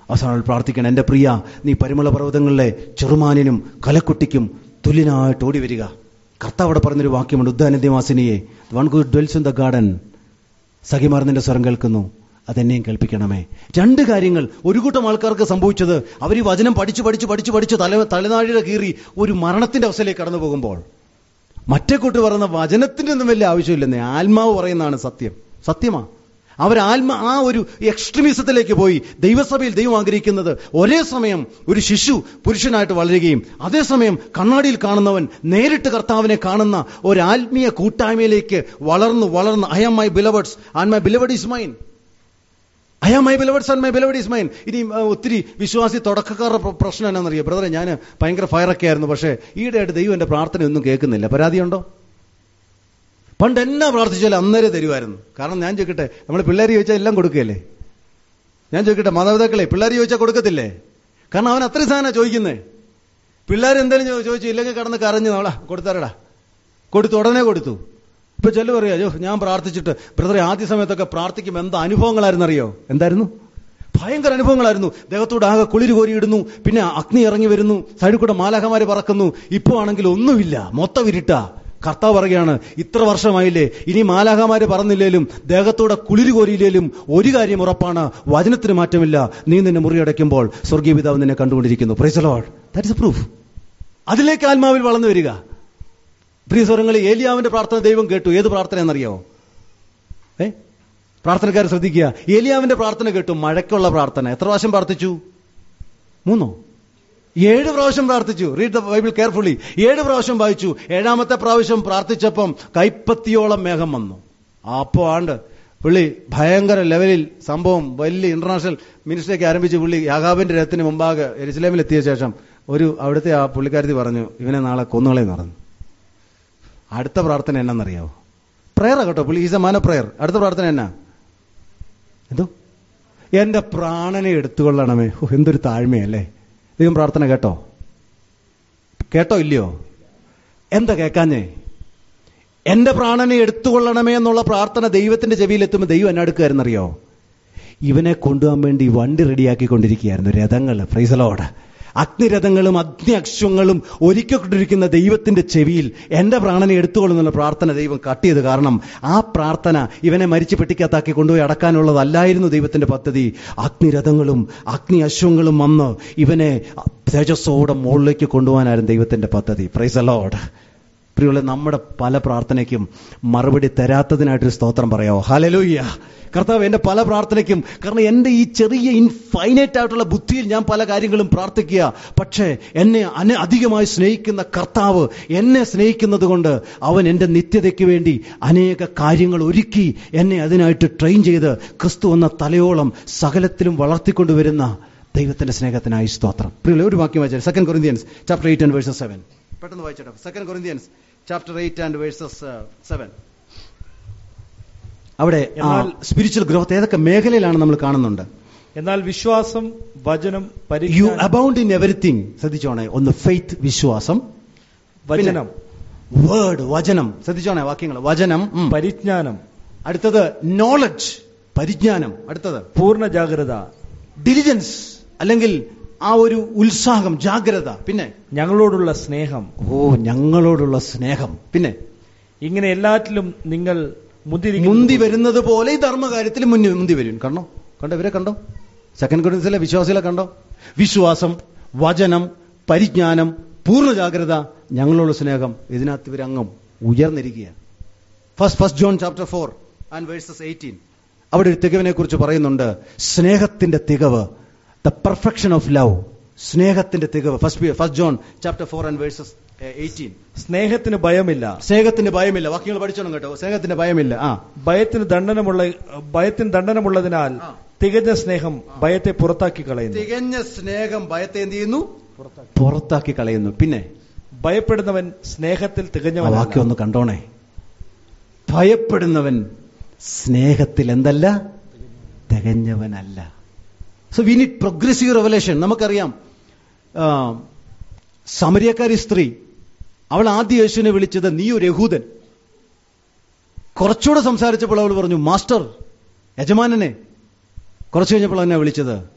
അവസാനം അവൾ പ്രാർത്ഥിക്കണം എൻ്റെ പ്രിയ നീ പരിമള പർവ്വതങ്ങളിലെ ചെറുമാനിനും കലക്കുട്ടിക്കും തുല്യനായിട്ട് ഓടി വരിക കർത്താവ് അവിടെ പറഞ്ഞൊരു വാക്യമുണ്ട് ഉദ്യാനദ്യവാസിനിയെ one good dwells in the garden സഖിമാർ നിന്റെ സ്വരം കേൾക്കുന്നു അതെന്നെയും കേൾപ്പിക്കണമേ രണ്ട് കാര്യങ്ങൾ ഒരു കൂട്ടം ആൾക്കാർക്ക് സംഭവിച്ചത് അവർ ഈ വചനം പഠിച്ച് പഠിച്ച് പഠിച്ച് പഠിച്ച് തല തലനാഴിയുടെ കീറി ഒരു മരണത്തിന്റെ അവസ്ഥയിലേക്ക് കടന്നു പോകുമ്പോൾ മറ്റേ കൂട്ട് പറയുന്ന വചനത്തിന്റെ ഒന്നും വലിയ ആവശ്യമില്ലെന്നേ ആത്മാവ് പറയുന്നതാണ് സത്യം സത്യമാ അവർ ആത്മ ആ ഒരു എക്സ്ട്രീമിസത്തിലേക്ക് പോയി ദൈവസഭയിൽ ദൈവം ആഗ്രഹിക്കുന്നത് ഒരേ സമയം ഒരു ശിശു പുരുഷനായിട്ട് വളരുകയും അതേസമയം കണ്ണാടിയിൽ കാണുന്നവൻ നേരിട്ട് കർത്താവിനെ കാണുന്ന ഒരു ആത്മീയ കൂട്ടായ്മയിലേക്ക് വളർന്നു വളർന്ന് I am my beloveds and my beloved is mine I am my beloveds and my beloved is mine ഇനി ആ, ഒത്തിരി വിശ്വാസി തുടക്കക്കാരുടെ പ്ര- പ്രശ്നം എന്നാണെന്നറിയാം ബ്രദറെ ഞാൻ ഭയങ്കര ഫയറൊക്കെ ആയിരുന്നു പക്ഷേ ഈയിടെയായിട്ട് ദൈവം എൻ്റെ പ്രാർത്ഥനയൊന്നും കേൾക്കുന്നില്ല പരാതിയുണ്ടോ പണ്ട് എന്നാ പ്രാർത്ഥിച്ചാലും അന്നേരം തരുമായിരുന്നു കാരണം ഞാൻ ചോദിക്കട്ടെ നമ്മൾ പിള്ളേർ ചോദിച്ചാൽ എല്ലാം കൊടുക്കുകയല്ലേ ഞാൻ ചോദിക്കട്ടെ മാതാപിതാക്കളെ പിള്ളേർ ചോദിച്ചാൽ കൊടുക്കത്തില്ലേ കാരണം അവൻ അത്രയും സാധനം ചോദിക്കുന്നേ പിള്ളേർ എന്തെങ്കിലും ചോ- ചോദിച്ചു ഇല്ലെങ്കിൽ കടന്ന് കരഞ്ഞു നമ്മളാ കൊടുത്താരടാ കൊടുത്തു ഉടനെ കൊടുത്തു ഇപ്പൊ ചെല്ലു പറയാ അയ്യോ ഞാൻ പ്രാർത്ഥിച്ചിട്ട് ബ്രദറെ ആദ്യ സമയത്തൊക്കെ പ്രാർത്ഥിക്കുമ്പോൾ എന്താ അനുഭവങ്ങളായിരുന്നു അറിയോ എന്തായിരുന്നു ഭയങ്കര അനുഭവങ്ങളായിരുന്നു ദേഹത്തോട് ആകെ കുളിര് കോരിയിടുന്നു പിന്നെ അഗ്നി ഇറങ്ങി വരുന്നു സൈഡിൽ കൂടെ മാലാഖമാര് പറക്കുന്നു ഇപ്പോ ആണെങ്കിൽ ഒന്നുമില്ല മൊത്തം ഇരുട്ടാ കർത്താവ് പറയുകയാണ് ഇത്ര വർഷമായില്ലേ ഇനി മാലാഖമാര് പറഞ്ഞില്ലേലും ദേഹത്തോടെ കുളിര് കോരിയില്ലേലും ഒരു കാര്യം ഉറപ്പാണ് വചനത്തിന് മാറ്റമില്ല നീ നിന്നെ മുറിയടയ്ക്കുമ്പോൾ സ്വർഗീയ പിതാവ് നിന്നെ കണ്ടുകൊണ്ടിരിക്കുന്നു praise Lord that is proof അതിലേക്ക് ആത്മാവിൽ വളർന്നു വരിക പ്രിയ സ്വരങ്ങളിൽ ഏലിയാവിന്റെ പ്രാർത്ഥന ദൈവം കേട്ടു ഏത് പ്രാർത്ഥന എന്നറിയാവോ ഏ പ്രാർത്ഥനക്കാർ ശ്രദ്ധിക്കുക ഏലിയാവിന്റെ പ്രാർത്ഥന കേട്ടു മഴയ്ക്കുള്ള പ്രാർത്ഥന എത്ര പ്രാവശ്യം പ്രാർത്ഥിച്ചു മൂന്നോ ഏഴ് പ്രാവശ്യം പ്രാർത്ഥിച്ചു റീഡ് ദ ബൈബിൾ കെയർഫുള്ളി ഏഴ് പ്രാവശ്യം വായിച്ചു ഏഴാമത്തെ പ്രാവശ്യം പ്രാർത്ഥിച്ചപ്പം കൈപ്പത്തിയോളം മേഘം വന്നു അപ്പോ ആണ്ട് പുള്ളി ഭയങ്കര ലെവലിൽ സംഭവം വലിയ ഇന്റർനാഷണൽ മിനിസ്റ്ററേക്ക് ആരംഭിച്ച് പുള്ളി യാഗാബിന്റെ രഥത്തിന് മുമ്പാകെ എരുസലേമിൽ എത്തിയ ശേഷം ഒരു അവിടുത്തെ ആ പുള്ളിക്കാരത്തി പറഞ്ഞു ഇവനെ നാളെ കൊന്നുകളെന്ന് പറഞ്ഞു അടുത്ത പ്രാർത്ഥന എന്നാന്നറിയാവോ പ്രയറാ കേട്ടോ പുള്ളി ഈസ് എ മാന പ്രയർ അടുത്ത പ്രാർത്ഥന എന്നാ എന്തോ എന്റെ പ്രാണനെ എടുത്തുകൊള്ളണമേ ഓ, എന്തൊരു താഴ്മയല്ലേ ദൈവം പ്രാർത്ഥന കേട്ടോ കേട്ടോ ഇല്ലയോ എന്താ കേക്കാഞ്ഞേ എന്റെ പ്രാണനെ എടുത്തുകൊള്ളണമേ എന്നുള്ള പ്രാർത്ഥന ദൈവത്തിന്റെ ചെവിയിലെത്തുമ്പോൾ ദൈവം എന്നെ അടുക്കുമായിരുന്നറിയോ ഇവനെ കൊണ്ടുപോകാൻ വേണ്ടി വണ്ടി റെഡിയാക്കിക്കൊണ്ടിരിക്കുകയായിരുന്നു രഥങ്ങൾ ഫ്രൈസലോട് അഗ്നിരഥങ്ങളും അഗ്നി അക്ഷങ്ങളും ഒരുക്കിക്കൊണ്ടിരിക്കുന്ന ദൈവത്തിന്റെ ചെവിയിൽ എന്റെ പ്രാണനെ എടുത്തുകൊള്ളുന്നുള്ള പ്രാർത്ഥന ദൈവം കട്ട് ചെയ്ത് കാരണം ആ പ്രാർത്ഥന ഇവനെ മരിച്ചു പെട്ടിക്കകത്താക്കി കൊണ്ടുപോയി അടക്കാനുള്ളതല്ലായിരുന്നു ദൈവത്തിന്റെ പദ്ധതി അഗ്നിരഥങ്ങളും അഗ്നി അശ്വങ്ങളും വന്ന് ഇവനെ തേജസ്സോടെ മുകളിലേക്ക് കൊണ്ടുപോകാനായിരുന്നു ദൈവത്തിന്റെ പദ്ധതി പ്രൈസ് അലോഡ് പ്രിയുള്ള നമ്മുടെ പല പ്രാർത്ഥനയ്ക്കും മറുപടി തരാത്തതിനായിട്ടൊരു സ്തോത്രം പറയാമോ ഹലലൂയ്യ കർത്താവ് എന്റെ പല പ്രാർത്ഥനയ്ക്കും കാരണം എന്റെ ഈ ചെറിയ ഇൻഫൈനൈറ്റ് ആയിട്ടുള്ള ബുദ്ധിയിൽ ഞാൻ പല കാര്യങ്ങളും പ്രാർത്ഥിക്കുക പക്ഷേ എന്നെ അന അധികമായി സ്നേഹിക്കുന്ന കർത്താവ് എന്നെ സ്നേഹിക്കുന്നത് കൊണ്ട് അവൻ എന്റെ നിത്യതയ്ക്ക് വേണ്ടി അനേക കാര്യങ്ങൾ ഒരുക്കി എന്നെ അതിനായിട്ട് ട്രെയിൻ ചെയ്ത് ക്രിസ്തു എന്ന തലയോളം സകലത്തിലും വളർത്തിക്കൊണ്ടുവരുന്ന ദൈവത്തിന്റെ സ്നേഹത്തിനായി സ്തോത്രം പ്രിയമുള്ള ഒരു വാക്യം വായിച്ചാൽ second Corinthians chapter eight and verses seven പെട്ടെന്ന് വായിച്ചോട്ടെ second Corinthians chapter eight and verses seven അവിടെ എന്നാൽ- സ്പിരിച്വൽ ഗ്രോത്ത് ഏതൊക്കെ മേഖലയിലാണ് നമ്മൾ കാണുന്നുണ്ട് എന്നാൽ വിശ്വാസം വചനം യു പരിജ്ഞാനം അബൌണ്ട് ഇൻ എവറിത്തിങ് ശ്രദ്ധിച്ചോണേ ഒന്ന് ഫെയ്ത്ത് വിശ്വാസം വചനം വേർഡ് വചനം ശ്രദ്ധിച്ചോണേ വാക്യങ്ങൾ വചനം ഉം. പരിജ്ഞാനം അടുത്തത് നോളജ് പരിജ്ഞാനം അടുത്തത് പൂർണ്ണ ജാഗ്രത ഡിലിജൻസ് അല്ലെങ്കിൽ ആ ഒരു ഉത്സാഹം ജാഗ്രത പിന്നെ ഞങ്ങളോടുള്ള സ്നേഹം ഓ ഞങ്ങളോടുള്ള സ്നേഹം പിന്നെ ഇങ്ങനെ എല്ലാറ്റിലും നിങ്ങൾ മുന്തിരിക്കുന്നു മുന്തി വരുന്നത് പോലെ ഈ ധർമ്മകാര്യത്തിൽ മുന്നി മുന്തി വരും കണ്ടോ കണ്ടോ ഇവരെ കണ്ടോ സെക്കൻഡ് കൊറിയൻസിലെ വിശ്വാസികളെ കണ്ടോ വിശ്വാസം വചനം പരിജ്ഞാനം പൂർണ്ണ ജാഗ്രത ഞങ്ങളുള്ള സ്നേഹം ഇതിനകത്ത് ഇവരംഗം ഉയർന്നിരിക്കുക first first John chapter four and verses eighteen അവിടെ ഒരു തികവിനെ കുറിച്ച് പറയുന്നുണ്ട് സ്നേഹത്തിന്റെ തികവ് ദ പെർഫെക്ഷൻ ഓഫ് ലവ് സ്നേഹത്തിന്റെ തികവ് first first John chapter four and verses eighteen സ്നേഹത്തിന് ഭയമില്ല സ്നേഹത്തിന് ഭയമില്ല വാക്യങ്ങൾ പഠിച്ചോണം കേട്ടോ സ്നേഹത്തിന് ഭയമില്ല ആ ഭയത്തിന് ദണ്ഡനമുള്ള ഭയത്തിന് ദണ്ഡനമുള്ളതിനാൽ ആ. തികഞ്ഞ സ്നേഹം ഭയത്തെ പുറത്താക്കി കളയുന്നു തികഞ്ഞ സ്നേഹം ഭയത്തെ എന്ത് ചെയ്യുന്നു പുറത്താക്കി കളയുന്നു പിന്നെ ഭയപ്പെടുന്നവൻ സ്നേഹത്തിൽ ആ തികഞ്ഞവൻ വാക്യം ഒന്ന് കണ്ടോണേ ഭയപ്പെടുന്നവൻ സ്നേഹത്തിൽ എന്തല്ല തികഞ്ഞവനല്ല so we need progressive revelation നമുക്കറിയാം ആ, സമരിയക്കാരി സ്ത്രീ അവൾ ആദ്യ യേശുവിനെ വിളിച്ചത് നീ ഒരു യഹൂദൻ കുറച്ചുകൂടെ സംസാരിച്ചപ്പോൾ അവൾ പറഞ്ഞു മാസ്റ്റർ യജമാനനെ കുറച്ചു കഴിഞ്ഞപ്പോൾ എന്നെ വിളിച്ചത്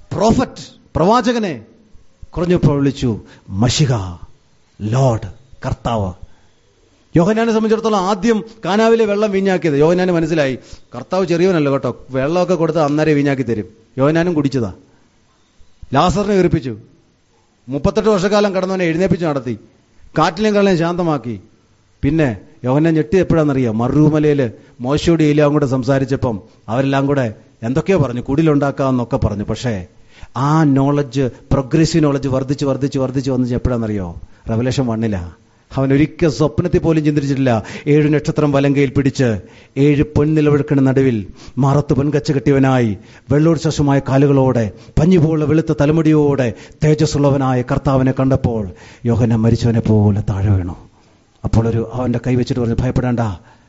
പ്രോഫറ്റ് പ്രവാചകനെ കുറഞ്ഞപ്പോൾ വിളിച്ചു മഷിക ലോർഡ് കർത്താവ് യോഹനാനെ സംബന്ധിച്ചിടത്തോളം ആദ്യം കാനാവിലെ വെള്ളം വീഞ്ഞാക്കിയത് യോഹനാന് മനസ്സിലായി കർത്താവ് ചെറിയവനല്ല കേട്ടോ വെള്ളമൊക്കെ കൊടുത്ത് അന്നേരം വീഞ്ഞാക്കി തരും യോഹനാനും കുടിച്ചതാ ലാസറിനെ ഏറിപ്പിച്ചു മുപ്പത്തെട്ട് വർഷക്കാലം കടന്നവനെ എഴുന്നേപ്പിച്ച് നടത്തി കാറ്റിലെയും കള്ളയും ശാന്തമാക്കി പിന്നെ യോഹന്നാൻ ഞെട്ടി എപ്പോഴാണെന്നറിയോ മറുമലയിൽ മോശയോട് ഏലിയാവും കൂടെ സംസാരിച്ചപ്പം അവരെല്ലാം കൂടെ എന്തൊക്കെയോ പറഞ്ഞു കുടിലുണ്ടാക്കാമെന്നൊക്കെ പറഞ്ഞു പക്ഷേ ആ നോളജ് പ്രോഗ്രസീവ് നോളജ് വർദ്ധിച്ച് വർദ്ധിച്ച് വർദ്ധിച്ച് വന്നു എപ്പോഴാണെന്നറിയോ റവലേഷൻ വണ്ണില്ല അവൻ ഒരിക്കൽ സ്വപ്നത്തിൽ പോലും ചിന്തിച്ചിട്ടില്ല ഏഴ് നക്ഷത്രം വലങ്കയിൽ പിടിച്ച് ഏഴ് പൊൻനിലവിഴക്കിന് നടുവിൽ മാറത്ത് പൊൻകച്ച കെട്ടിയവനായി വെള്ളോത്സവമായ കാലുകളോടെ പഞ്ഞുപോലുള്ള വെളുത്ത തലമുടിയോടെ തേജസ്സുള്ളവനായ കർത്താവിനെ കണ്ടപ്പോൾ യോഹന മരിച്ചവനെ പോലെ താഴെ വീണു അപ്പോൾ ഒരു അവന്റെ കൈ വെച്ചിട്ട് പറഞ്ഞു ഭയപ്പെടേണ്ട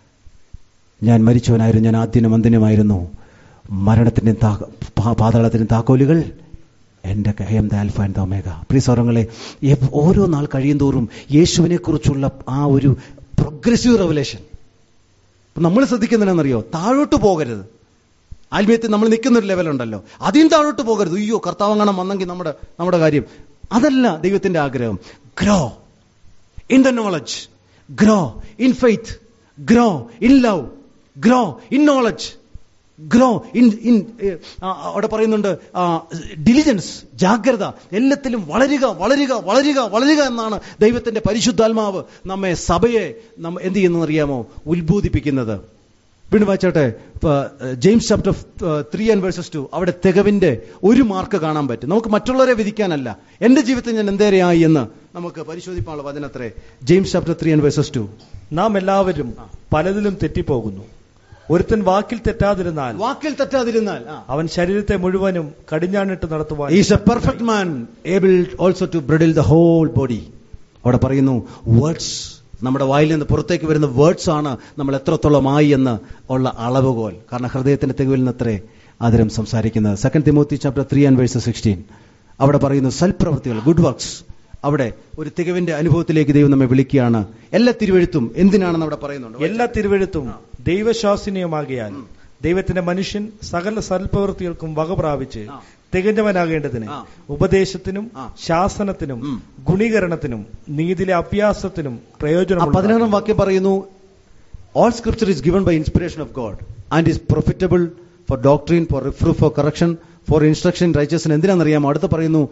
ഞാൻ മരിച്ചവനായിരുന്നു ഞാൻ ആദ്യനും അന്തിനുമായിരുന്നു മരണത്തിന്റെയും താ പാ- പാതാളത്തിന്റെയും താക്കോലുകൾ എന്റെ കയം the alpha and the omega പ്രിയ സൗരങ്ങളെ ഓരോ നാൾ കഴിയും തോറും യേശുവിനെ കുറിച്ചുള്ള ആ ഒരു പ്രോഗ്രസീവ് റെവലേഷൻ നമ്മൾ ശ്രദ്ധിക്കുന്നതെന്നറിയോ താഴോട്ട് പോകരുത് ആത്മീയത്തിൽ നമ്മൾ നിൽക്കുന്ന ഒരു ലെവലുണ്ടല്ലോ അതിന് താഴോട്ട് പോകരുത് അയ്യോ കർത്താവങ്ങണം വന്നെങ്കിൽ നമ്മുടെ നമ്മുടെ കാര്യം അതല്ല ദൈവത്തിന്റെ ആഗ്രഹം grow in the knowledge grow in faith grow in love grow in knowledge grow in in അവിടെ പറയുന്നുണ്ട് ഡിലിജൻസ് ജാഗ്രത എല്ലാത്തിലും വളരുക വളരുക വളരുക വളരുക എന്നാണ് ദൈവത്തിന്റെ പരിശുദ്ധാത്മാവ് നമ്മെ സഭയെ നമ്മ എന്ത് ചെയ്യുന്നു അറിയാമോ ഉത്ബോധിപ്പിക്കുന്നത് വീണ്ടും വായിച്ചോട്ടെ ഇപ്പൊ, ഏഹ്, James chapter three and verses two അവിടെ തികവിന്റെ ഒരു മാർക്ക് കാണാൻ പറ്റും നമുക്ക് മറ്റുള്ളവരെ വിധിക്കാനല്ല എന്റെ ജീവിതത്തിൽ ഞാൻ എന്തേരെയായി എന്ന് നമുക്ക് പരിശോധിക്കാനുള്ള വചനത്രേ James chapter three and verses two നാം എല്ലാവരും പലതിലും തെറ്റിപ്പോകുന്നു ഒരുത്തൻ വാക്കിൽ തെറ്റാതിരുന്നാൽ വാക്കിൽ തെറ്റാതിരുന്നാൽ അവൻ ശരീരത്തെ മുഴുവനും കടിഞ്ഞാണിട്ട് നടത്തുവാൻ is a perfect man able also to bridle the whole body അവിടെ പറയുന്നു വേർഡ്സ് നമ്മുടെ വായിൽ നിന്ന് പുറത്തേക്ക് വരുന്ന വേർഡ്സ് ആണ് നമ്മൾ എത്രത്തോളമായി എന്ന് ഉള്ള അളവുകോൽ കാരണം ഹൃദയത്തിന്റെ തികവിൽ നിന്നത്രേ ആദരം സംസാരിക്കുന്നത് second Timothy chapter three and verse sixteen അവിടെ പറയുന്നു സൽപ്രവൃത്തികൾ ഗുഡ് വർക്ക്സ് അവിടെ ഒരു തികവിന്റെ അനുഭവത്തിലേക്ക് ദൈവം നമ്മെ വിളിക്കുകയാണ് എല്ലാ തിരുവഴുത്തും എന്തിനാണെന്ന് അവിടെ പറയുന്നുണ്ട് എല്ലാ തിരുവഴുത്തും ദൈവശാസനീയമാകിയാൽ ദൈവത്തിന്റെ മനുഷ്യൻ സകല സൽപ്രവൃത്തികൾക്കും വക പ്രാപിച്ച് ആ. തികഞ്ഞവനാകേണ്ടതിന് ആ. ഉപദേശത്തിനും ആ. ശാസനത്തിനും ഉം. ഗുണീകരണത്തിനും നീതിയിലെ അഭ്യാസത്തിനും ആ പ്രയോജനം പതിനാറാം വാക്യം പറയുന്നു all scripture is given by inspiration of God and is profitable for doctrine for reproof for correction for instruction റൈച്ചസിന് എന്തിനാണെന്നറിയാമോ അടുത്ത് പറയുന്നു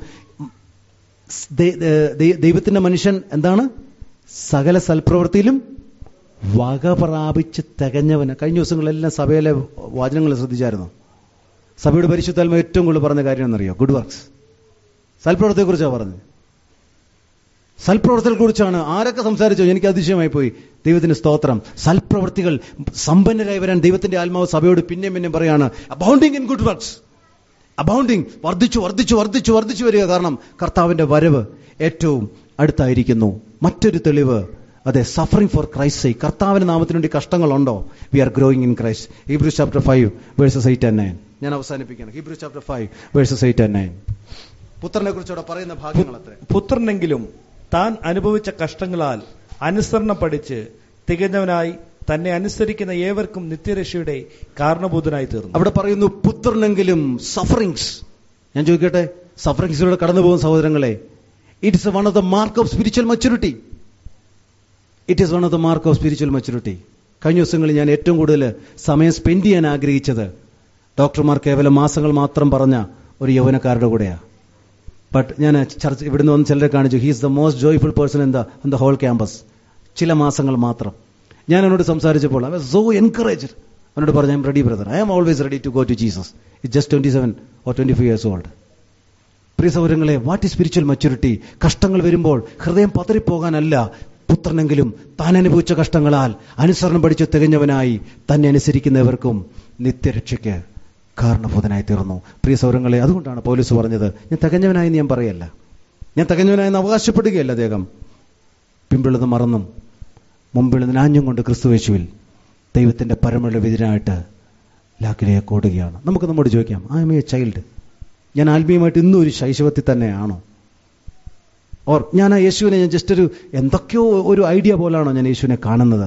ദൈ- ദൈ- ദൈവത്തിന്റെ മനുഷ്യൻ എന്താണ് സകല സൽപ്രവൃത്തിയിലും വക പ്രാപിച്ച് തികഞ്ഞവന് കഴിഞ്ഞ ദിവസങ്ങളെല്ലാം സഭയിലെ വാചനങ്ങൾ ശ്രദ്ധിച്ചായിരുന്നു സഭയുടെ പരിശുദ്ധാത്മ ഏറ്റവും കൂടുതൽ പറഞ്ഞ കാര്യം എന്നറിയോ ഗുഡ് വർക്ക്സ് സൽപ്രവൃത്തിയെക്കുറിച്ചാണ് പറഞ്ഞത് സൽപ്രവർത്തികളെ കുറിച്ചാണ് ആരൊക്കെ സംസാരിച്ചോ എനിക്ക് അതിശയമായി പോയി ദൈവത്തിന് സ്തോത്രം സൽപ്രവർത്തികൾ സമ്പന്നരായി വരാൻ ദൈവത്തിന്റെ ആത്മാവ് സഭയോട് പിന്നെയും പിന്നെയും പറയാണ് abounding in good works abounding വർദ്ധിച്ചു വർദ്ധിച്ചു വർദ്ധിച്ചു വർദ്ധിച്ചു വരിക കാരണം കർത്താവിന്റെ വരവ് ഏറ്റവും അടുത്തായിരിക്കുന്നു മറ്റൊരു തെളിവ് അതെ സഫറിംഗ് ഫോർ ക്രൈസ്റ്റ് കർത്താവിന്റെ നാമത്തിന് വേണ്ടി കഷ്ടങ്ങളുണ്ടോ we are growing in Christ Hebrews chapter five verses eight and nine ഞാൻ അവസാനിപ്പിക്കണം Hebrews chapter five verses eight and nine പുത്രനെ കുറിച്ച് അവിടെ പറയുന്ന ഭാഗങ്ങൾ അത്രേ പുത്രനെങ്കിലും താൻ അനുഭവിച്ച കഷ്ടങ്ങളാൽ അനുസരണം പഠിച്ച് തികഞ്ഞവനായി തന്നെ അനുസരിക്കുന്ന ഏവർക്കും നിത്യരക്ഷയുടെ കാരണഭൂതനായി തീർന്നു അവിടെ പറയുന്നു പുത്രനെങ്കിലും സഫറിങ്സ് ഞാൻ ചോദിക്കട്ടെ സഫറിങ്സിലൂടെ കടന്നു പോകുന്ന സഹോദരങ്ങളെ it's one of the mark of spiritual maturity it is one of the mark of spiritual maturity കഴിഞ്ഞ ദിവസങ്ങളിൽ ഞാൻ ഏറ്റവും കൂടുതൽ സമയം സ്പെൻഡ് ചെയ്യാൻ ആഗ്രഹിച്ചത് ഡോക്ടർമാർ കേവലം മാസങ്ങൾ മാത്രം പറഞ്ഞ ഒരു യൗവനക്കാരുടെ കൂടെയാണ് ബട്ട് ഞാൻ ചർച്ച ഇവിടുന്ന് വന്ന് ചിലരെ കാണിച്ചു he's the most joyful person in the in the whole campus ചില മാസങ്ങൾ മാത്രം ഞാൻ അവനോട് സംസാരിച്ചപ്പോൾ ഐ വാസ് സോ എൻകറേജ് അവനോട് പറഞ്ഞു I'm ready brother I am always ready to go to Jesus it just twenty seven or twenty five years old പ്രിയ സൗരങ്ങളെ വാട്ട് ഈസ് സ്പിരിച്വൽ മെച്ചൂരിറ്റി കഷ്ടങ്ങൾ വരുമ്പോൾ ഹൃദയം പതറിപ്പോകാനല്ല പുത്രനെങ്കിലും താൻ അനുഭവിച്ച കഷ്ടങ്ങളാൽ അനുസരണം പഠിച്ചു തികഞ്ഞവനായി തന്നെ അനുസരിക്കുന്നവർക്കും നിത്യരക്ഷയ്ക്ക് കാരണഭൂതനായി തീർന്നു പ്രിയ സൗരങ്ങളെ അതുകൊണ്ടാണ് പോലീസ് പറഞ്ഞത് ഞാൻ തികഞ്ഞവനായി ഞാൻ പറയല്ല ഞാൻ തികഞ്ഞവനായെന്ന് അവകാശപ്പെടുകയല്ല അദ്ദേഹം പിമ്പിളുന്നത് മറന്നും മുമ്പിളുന്ന നാഞ്ഞും കൊണ്ട് ക്രിസ്തുവേശുവിൽ ദൈവത്തിന്റെ പരമളവിതിനായിട്ട് ലാക്കിലേക്ക് ഓടുകയാണ് നമുക്ക് നമ്മോട് ചോദിക്കാം ഐ എം എ ചൈൽഡ് ഞാൻ ആത്മീയമായിട്ട് ഇന്നും ഒരു ശൈശവത്തിൽ തന്നെയാണോ ഓർ ഞാൻ ആ യേശുവിനെ ഞാൻ ജസ്റ്റ് ഒരു എന്തൊക്കെയോ ഒരു ഐഡിയ പോലാണോ ഞാൻ യേശുവിനെ കാണുന്നത്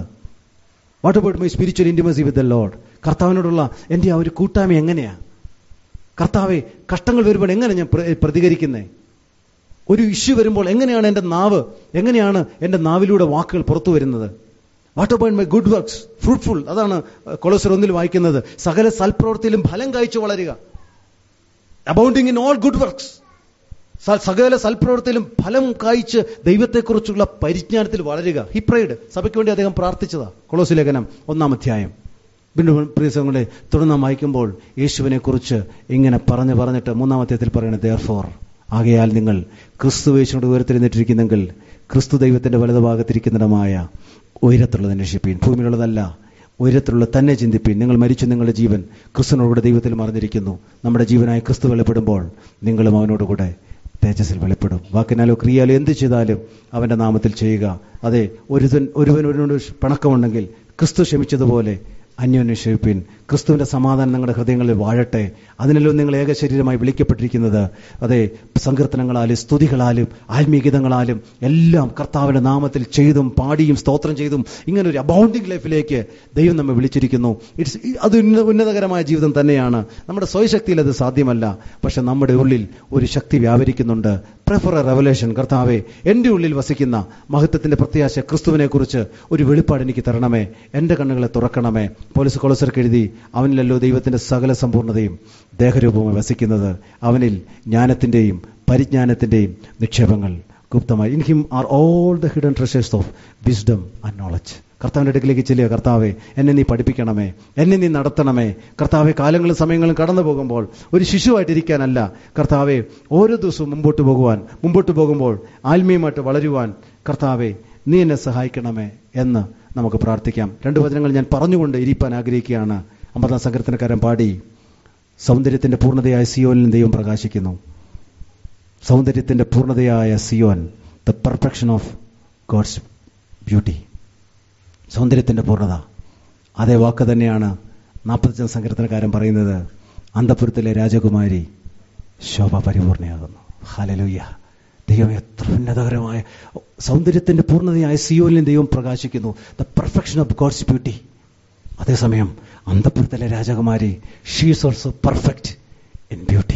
what about my spiritual intimacy with the Lord കർത്താവിനോടുള്ള എൻ്റെ ആ ഒരു കൂട്ടായ്മ എങ്ങനെയാ കർത്താവെ കഷ്ടങ്ങൾ വരുമ്പോൾ എങ്ങനെ ഞാൻ പ്ര- പ്രതികരിക്കുന്നേ ഒരു ഇഷ്യൂ വരുമ്പോൾ എങ്ങനെയാണ് എൻ്റെ നാവ് എങ്ങനെയാണ് എൻ്റെ നാവിലൂടെ വാക്കുകൾ പുറത്തു വരുന്നത് what about my good works fruitful അതാണ് കൊളോസർ ഒന്നിൽ വായിക്കുന്നത് സകല സൽപ്രവൃത്തിയിലും ഫലം കായ്ച്ചു വളരുക abounding in all good works സകല സൽപ്രവൃത്തിയിലും ഫലം കായ്ച്ച് ദൈവത്തെക്കുറിച്ചുള്ള പരിജ്ഞാനത്തിൽ വളരുക ഹി പ്രൈഡ് സഭയ്ക്ക് വേണ്ടി അദ്ദേഹം പ്രാർത്ഥിച്ചതാ കൊളോസ് ലേഖനം ഒന്നാം അധ്യായം വീണ്ടും പ്രിയ സഹോദരങ്ങളെ തുടർന്ന് നാം വായിക്കുമ്പോൾ യേശുവിനെ കുറിച്ച് ഇങ്ങനെ പറഞ്ഞു പറഞ്ഞിട്ട് മൂന്നാം അധ്യായത്തിൽ പറയുന്നത് ദർ ഫോർ ആകയാൽ നിങ്ങൾ ക്രിസ്തു യേശുവിനോട് ഉയരത്തിരുന്നിട്ടിരിക്കുന്നെങ്കിൽ ക്രിസ്തു ദൈവത്തിന്റെ വലതുഭാഗത്തിരിക്കുന്നിടമായ ഉയരത്തുള്ളത് അന്വേഷിപ്പീൻ ഭൂമിയിലുള്ളതല്ല ഉയരത്തിലുള്ള തന്നെ ചിന്തിപ്പീൻ നിങ്ങൾ മരിച്ചു നിങ്ങളുടെ ജീവൻ ക്രിസ്തുവിനോടുകൂടെ ദൈവത്തിൽ മറിഞ്ഞിരിക്കുന്നു നമ്മുടെ ജീവനായ ക്രിസ്തു വെളിപ്പെടുമ്പോൾ നിങ്ങളും അവനോടുകൂടെ തേജസ്സിൽ വെളിപ്പെടും വാക്കിനാലോ ക്രിയാലോ എന്ത് ചെയ്താലും അവന്റെ നാമത്തിൽ ചെയ്യുക അതെ ഒരുവൻ ഒരുവൻ ഒരുവനോട് പിണക്കമുണ്ടെങ്കിൽ ക്രിസ്തു ക്ഷമിച്ചതുപോലെ അന്യോന്യം ക്ഷമിപ്പിൻ ക്രിസ്തുവിന്റെ സമാധാനം നിങ്ങളുടെ ഹൃദയങ്ങളിൽ വാഴട്ടെ അതിനല്ലോ നിങ്ങൾ ഏക ശരീരമായി വിളിക്കപ്പെട്ടിരിക്കുന്നത് അതെ സങ്കീർത്തനങ്ങളാലും സ്തുതികളാലും ആത്മീയഗീതങ്ങളാലും എല്ലാം കർത്താവിന്റെ നാമത്തിൽ ചെയ്തും പാടിയും സ്തോത്രം ചെയ്തും ഇങ്ങനെ ഒരു അബൗണ്ടിങ് ലൈഫിലേക്ക് ദൈവം നമ്മെ വിളിച്ചിരിക്കുന്നു ഇറ്റ്സ് അത് ഉന്ന- ഉന്നതകരമായ ജീവിതം തന്നെയാണ് നമ്മുടെ സ്വയശക്തിയിൽ അത് സാധ്യമല്ല പക്ഷെ നമ്മുടെ ഉള്ളിൽ ഒരു ശക്തി വ്യാപരിക്കുന്നുണ്ട് പ്രിഫർ എ റെവലേഷൻ കർത്താവെ എന്റെ ഉള്ളിൽ വസിക്കുന്ന മഹത്വത്തിന്റെ പ്രത്യാശ ക്രിസ്തുവിനെ കുറിച്ച് ഒരു വെളിപ്പാട് എനിക്ക് തരണമേ എന്റെ കണ്ണുകളെ തുറക്കണമേ പോലീസ് കൊളസർക്ക് എഴുതി അവനിലല്ലോ ദൈവത്തിന്റെ സകല സമ്പൂർണ്ണതയും ദേഹരൂപമായി വസിക്കുന്നത് അവനിൽ ജ്ഞാനത്തിന്റെയും പരിജ്ഞാനത്തിന്റെയും നിക്ഷേപങ്ങൾ ഗുപ്തമായി in him are all the hidden treasures of wisdom and knowledge കർത്താവിന്റെ അടുക്കിലേക്ക് ചെല്ലുക കർത്താവെ എന്നെ നീ പഠിപ്പിക്കണമേ എന്നെ നീ നടത്തണമേ കർത്താവെ കാലങ്ങളും സമയങ്ങളും കടന്നു പോകുമ്പോൾ ഒരു ശിശുവായിട്ടിരിക്കാനല്ല കർത്താവെ ഓരോ ദിവസവും മുമ്പോട്ട് പോകുവാൻ മുമ്പോട്ട് പോകുമ്പോൾ ആത്മീയമായിട്ട് വളരുവാൻ കർത്താവെ നീ എന്നെ സഹായിക്കണമേ എന്ന് നമുക്ക് പ്രാർത്ഥിക്കാം രണ്ട് വചനങ്ങൾ ഞാൻ പറഞ്ഞുകൊണ്ട് ഇരിപ്പാൻ ആഗ്രഹിക്കുകയാണ് അമൃത സങ്കീർത്തനക്കാരൻ പാടി സൗന്ദര്യത്തിന്റെ പൂർണ്ണതയായ സിയോനിൽ ദൈവം പ്രകാശിക്കുന്നു സൗന്ദര്യത്തിന്റെ പൂർണ്ണതയായ Zion the perfection of God's beauty സൗന്ദര്യത്തിന്റെ പൂർണ്ണത അതേ വാക്ക് തന്നെയാണ് നാൽപ്പത്തഞ്ചാം സങ്കീർത്തനക്കാരൻ പറയുന്നത് അന്തപുരത്തിലെ രാജകുമാരി ശോഭ പരിപൂർണയാകുന്നു ഹലലുയ്യ ദൈവം എത്ര ഉന്നതകരമായ സൗന്ദര്യത്തിന്റെ പൂർണ്ണതയായ സിയോലിൽ ദൈവം പ്രകാശിക്കുന്നു the perfection of God's beauty അതേസമയം അന്തപുരത്തിലെ രാജകുമാരി she's also perfect in beauty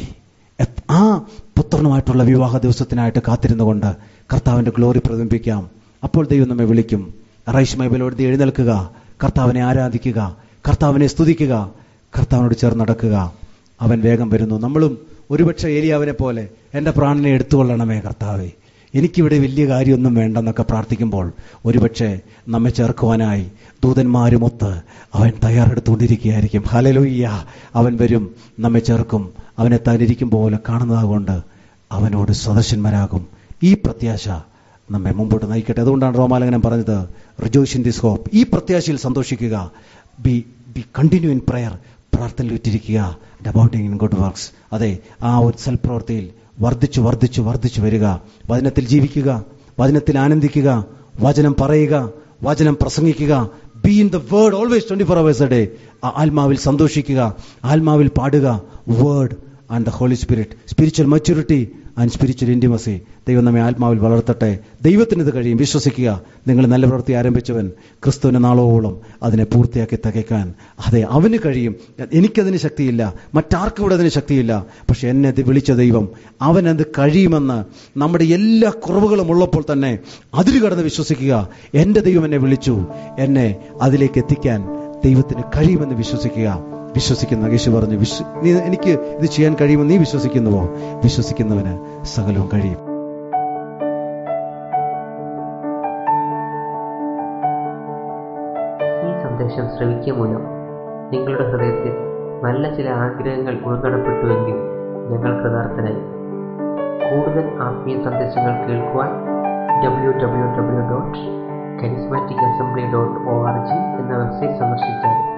ആ പുത്രനുമായിട്ടുള്ള വിവാഹ ദിവസത്തിനായിട്ട് കാത്തിരുന്നുകൊണ്ട് കർത്താവിന്റെ ഗ്ലോറി പ്രതിബിംബിക്കാം അപ്പോൾ ദൈവം നമ്മെ വിളിക്കും റൈഷ് മൈബലോട് എഴുന്നേൽക്കുക കർത്താവിനെ ആരാധിക്കുക കർത്താവിനെ സ്തുതിക്കുക കർത്താവിനോട് ചേർന്ന് നടക്കുക അവൻ വേഗം വരുന്നു നമ്മളും ഒരുപക്ഷെ ഏലിയാവിനെ പോലെ എന്റെ പ്രാണനെ എടുത്തുകൊള്ളണമേ കർത്താവേ എനിക്കിവിടെ വലിയ കാര്യമൊന്നും വേണ്ടെന്നൊക്കെ പ്രാർത്ഥിക്കുമ്പോൾ ഒരുപക്ഷെ നമ്മെ ചേർക്കുവാനായി ദൂതന്മാരുമൊത്ത് അവൻ തയ്യാറെടുത്തുകൊണ്ടിരിക്കുകയായിരിക്കും ഹലലുയ്യ അവൻ വരും നമ്മെ ചേർക്കും അവനെ താനിരിക്കും പോലെ കാണുന്നതുകൊണ്ട് അവനോട് സദസ്യന്മാരാകും ഈ പ്രത്യാശ നമ്മെ മുമ്പോട്ട് നയിക്കട്ടെ അതുകൊണ്ടാണ് റോമാലങ്കനം പറഞ്ഞത് റിജോയിസ് ഇൻ ദിസ് ഹോപ്പ് ഈ പ്രത്യാശയിൽ സന്തോഷിക്കുക be be continue in prayer പ്രാർത്ഥനയിൽ വിറ്റിരിക്കുക ഡബൌട്ടിങ് ഇൻ ഗുഡ് വർക്ക്സ് അതെ ആ ഒരു സൽപ്രവൃത്തിയിൽ വർദ്ധിച്ചു വർദ്ധിച്ചു വർദ്ധിച്ചു വരിക വചനത്തിൽ ജീവിക്കുക വചനത്തിൽ ആനന്ദിക്കുക വചനം പറയുക വചനം പ്രസംഗിക്കുക be in the word always twenty four hours a day ആത്മാവിൽ സന്തോഷിക്കുക ആത്മാവിൽ പാടുക word and the Holy Spirit spiritual maturity and spiritual intimacy ദൈവം നമ്മെ ആത്മാവിൽ വളർത്തട്ടെ ദൈവത്തിന് ഇത് കഴിയും വിശ്വസിക്കുക നിങ്ങൾ നല്ല പ്രവൃത്തി ആരംഭിച്ചവൻ ക്രിസ്തുവിന്റെ നാളോളം അതിനെ പൂർത്തിയാക്കി തികയ്ക്കാൻ അതെ അവന് കഴിയും എനിക്കതിന് ശക്തിയില്ല മറ്റാർക്കും ഇവിടെ അതിന് ശക്തിയില്ല പക്ഷെ എന്നെ ഇത് വിളിച്ച ദൈവം അവനത് കഴിയുമെന്ന് നമ്മുടെ എല്ലാ കുറവുകളും ഉള്ളപ്പോൾ തന്നെ അതിൽ കടന്ന് വിശ്വസിക്കുക എന്റെ ദൈവം എന്നെ വിളിച്ചു എന്നെ അതിലേക്ക് എത്തിക്കാൻ ദൈവത്തിന് കഴിയുമെന്ന് വിശ്വസിക്കുക വിശ്വസിക്കുന്ന യേശു പറഞ്ഞു വിശ്വ നീ എനിക്ക് ഇത് ചെയ്യാൻ കഴിയുമെന്ന് നീ വിശ്വസിക്കുന്നുവോ വിശ്വസിക്കുന്നവന് സകലവും കഴിയും ഈ സന്ദേശം ശ്രവിക്കുക മൂലം നിങ്ങളുടെ ഹൃദയത്തിൽ നല്ല ചില ആഗ്രഹങ്ങൾ ഉൾനടപ്പെട്ടുവെങ്കിൽ ഞങ്ങൾ കൃതാർത്ഥനായി കൂടുതൽ ആത്മീയ സന്ദേശങ്ങൾ കേൾക്കുവാൻ W W W dot charismatic assembly dot O R G എന്ന വെബ്സൈറ്റ് സന്ദർശിച്ചാൽ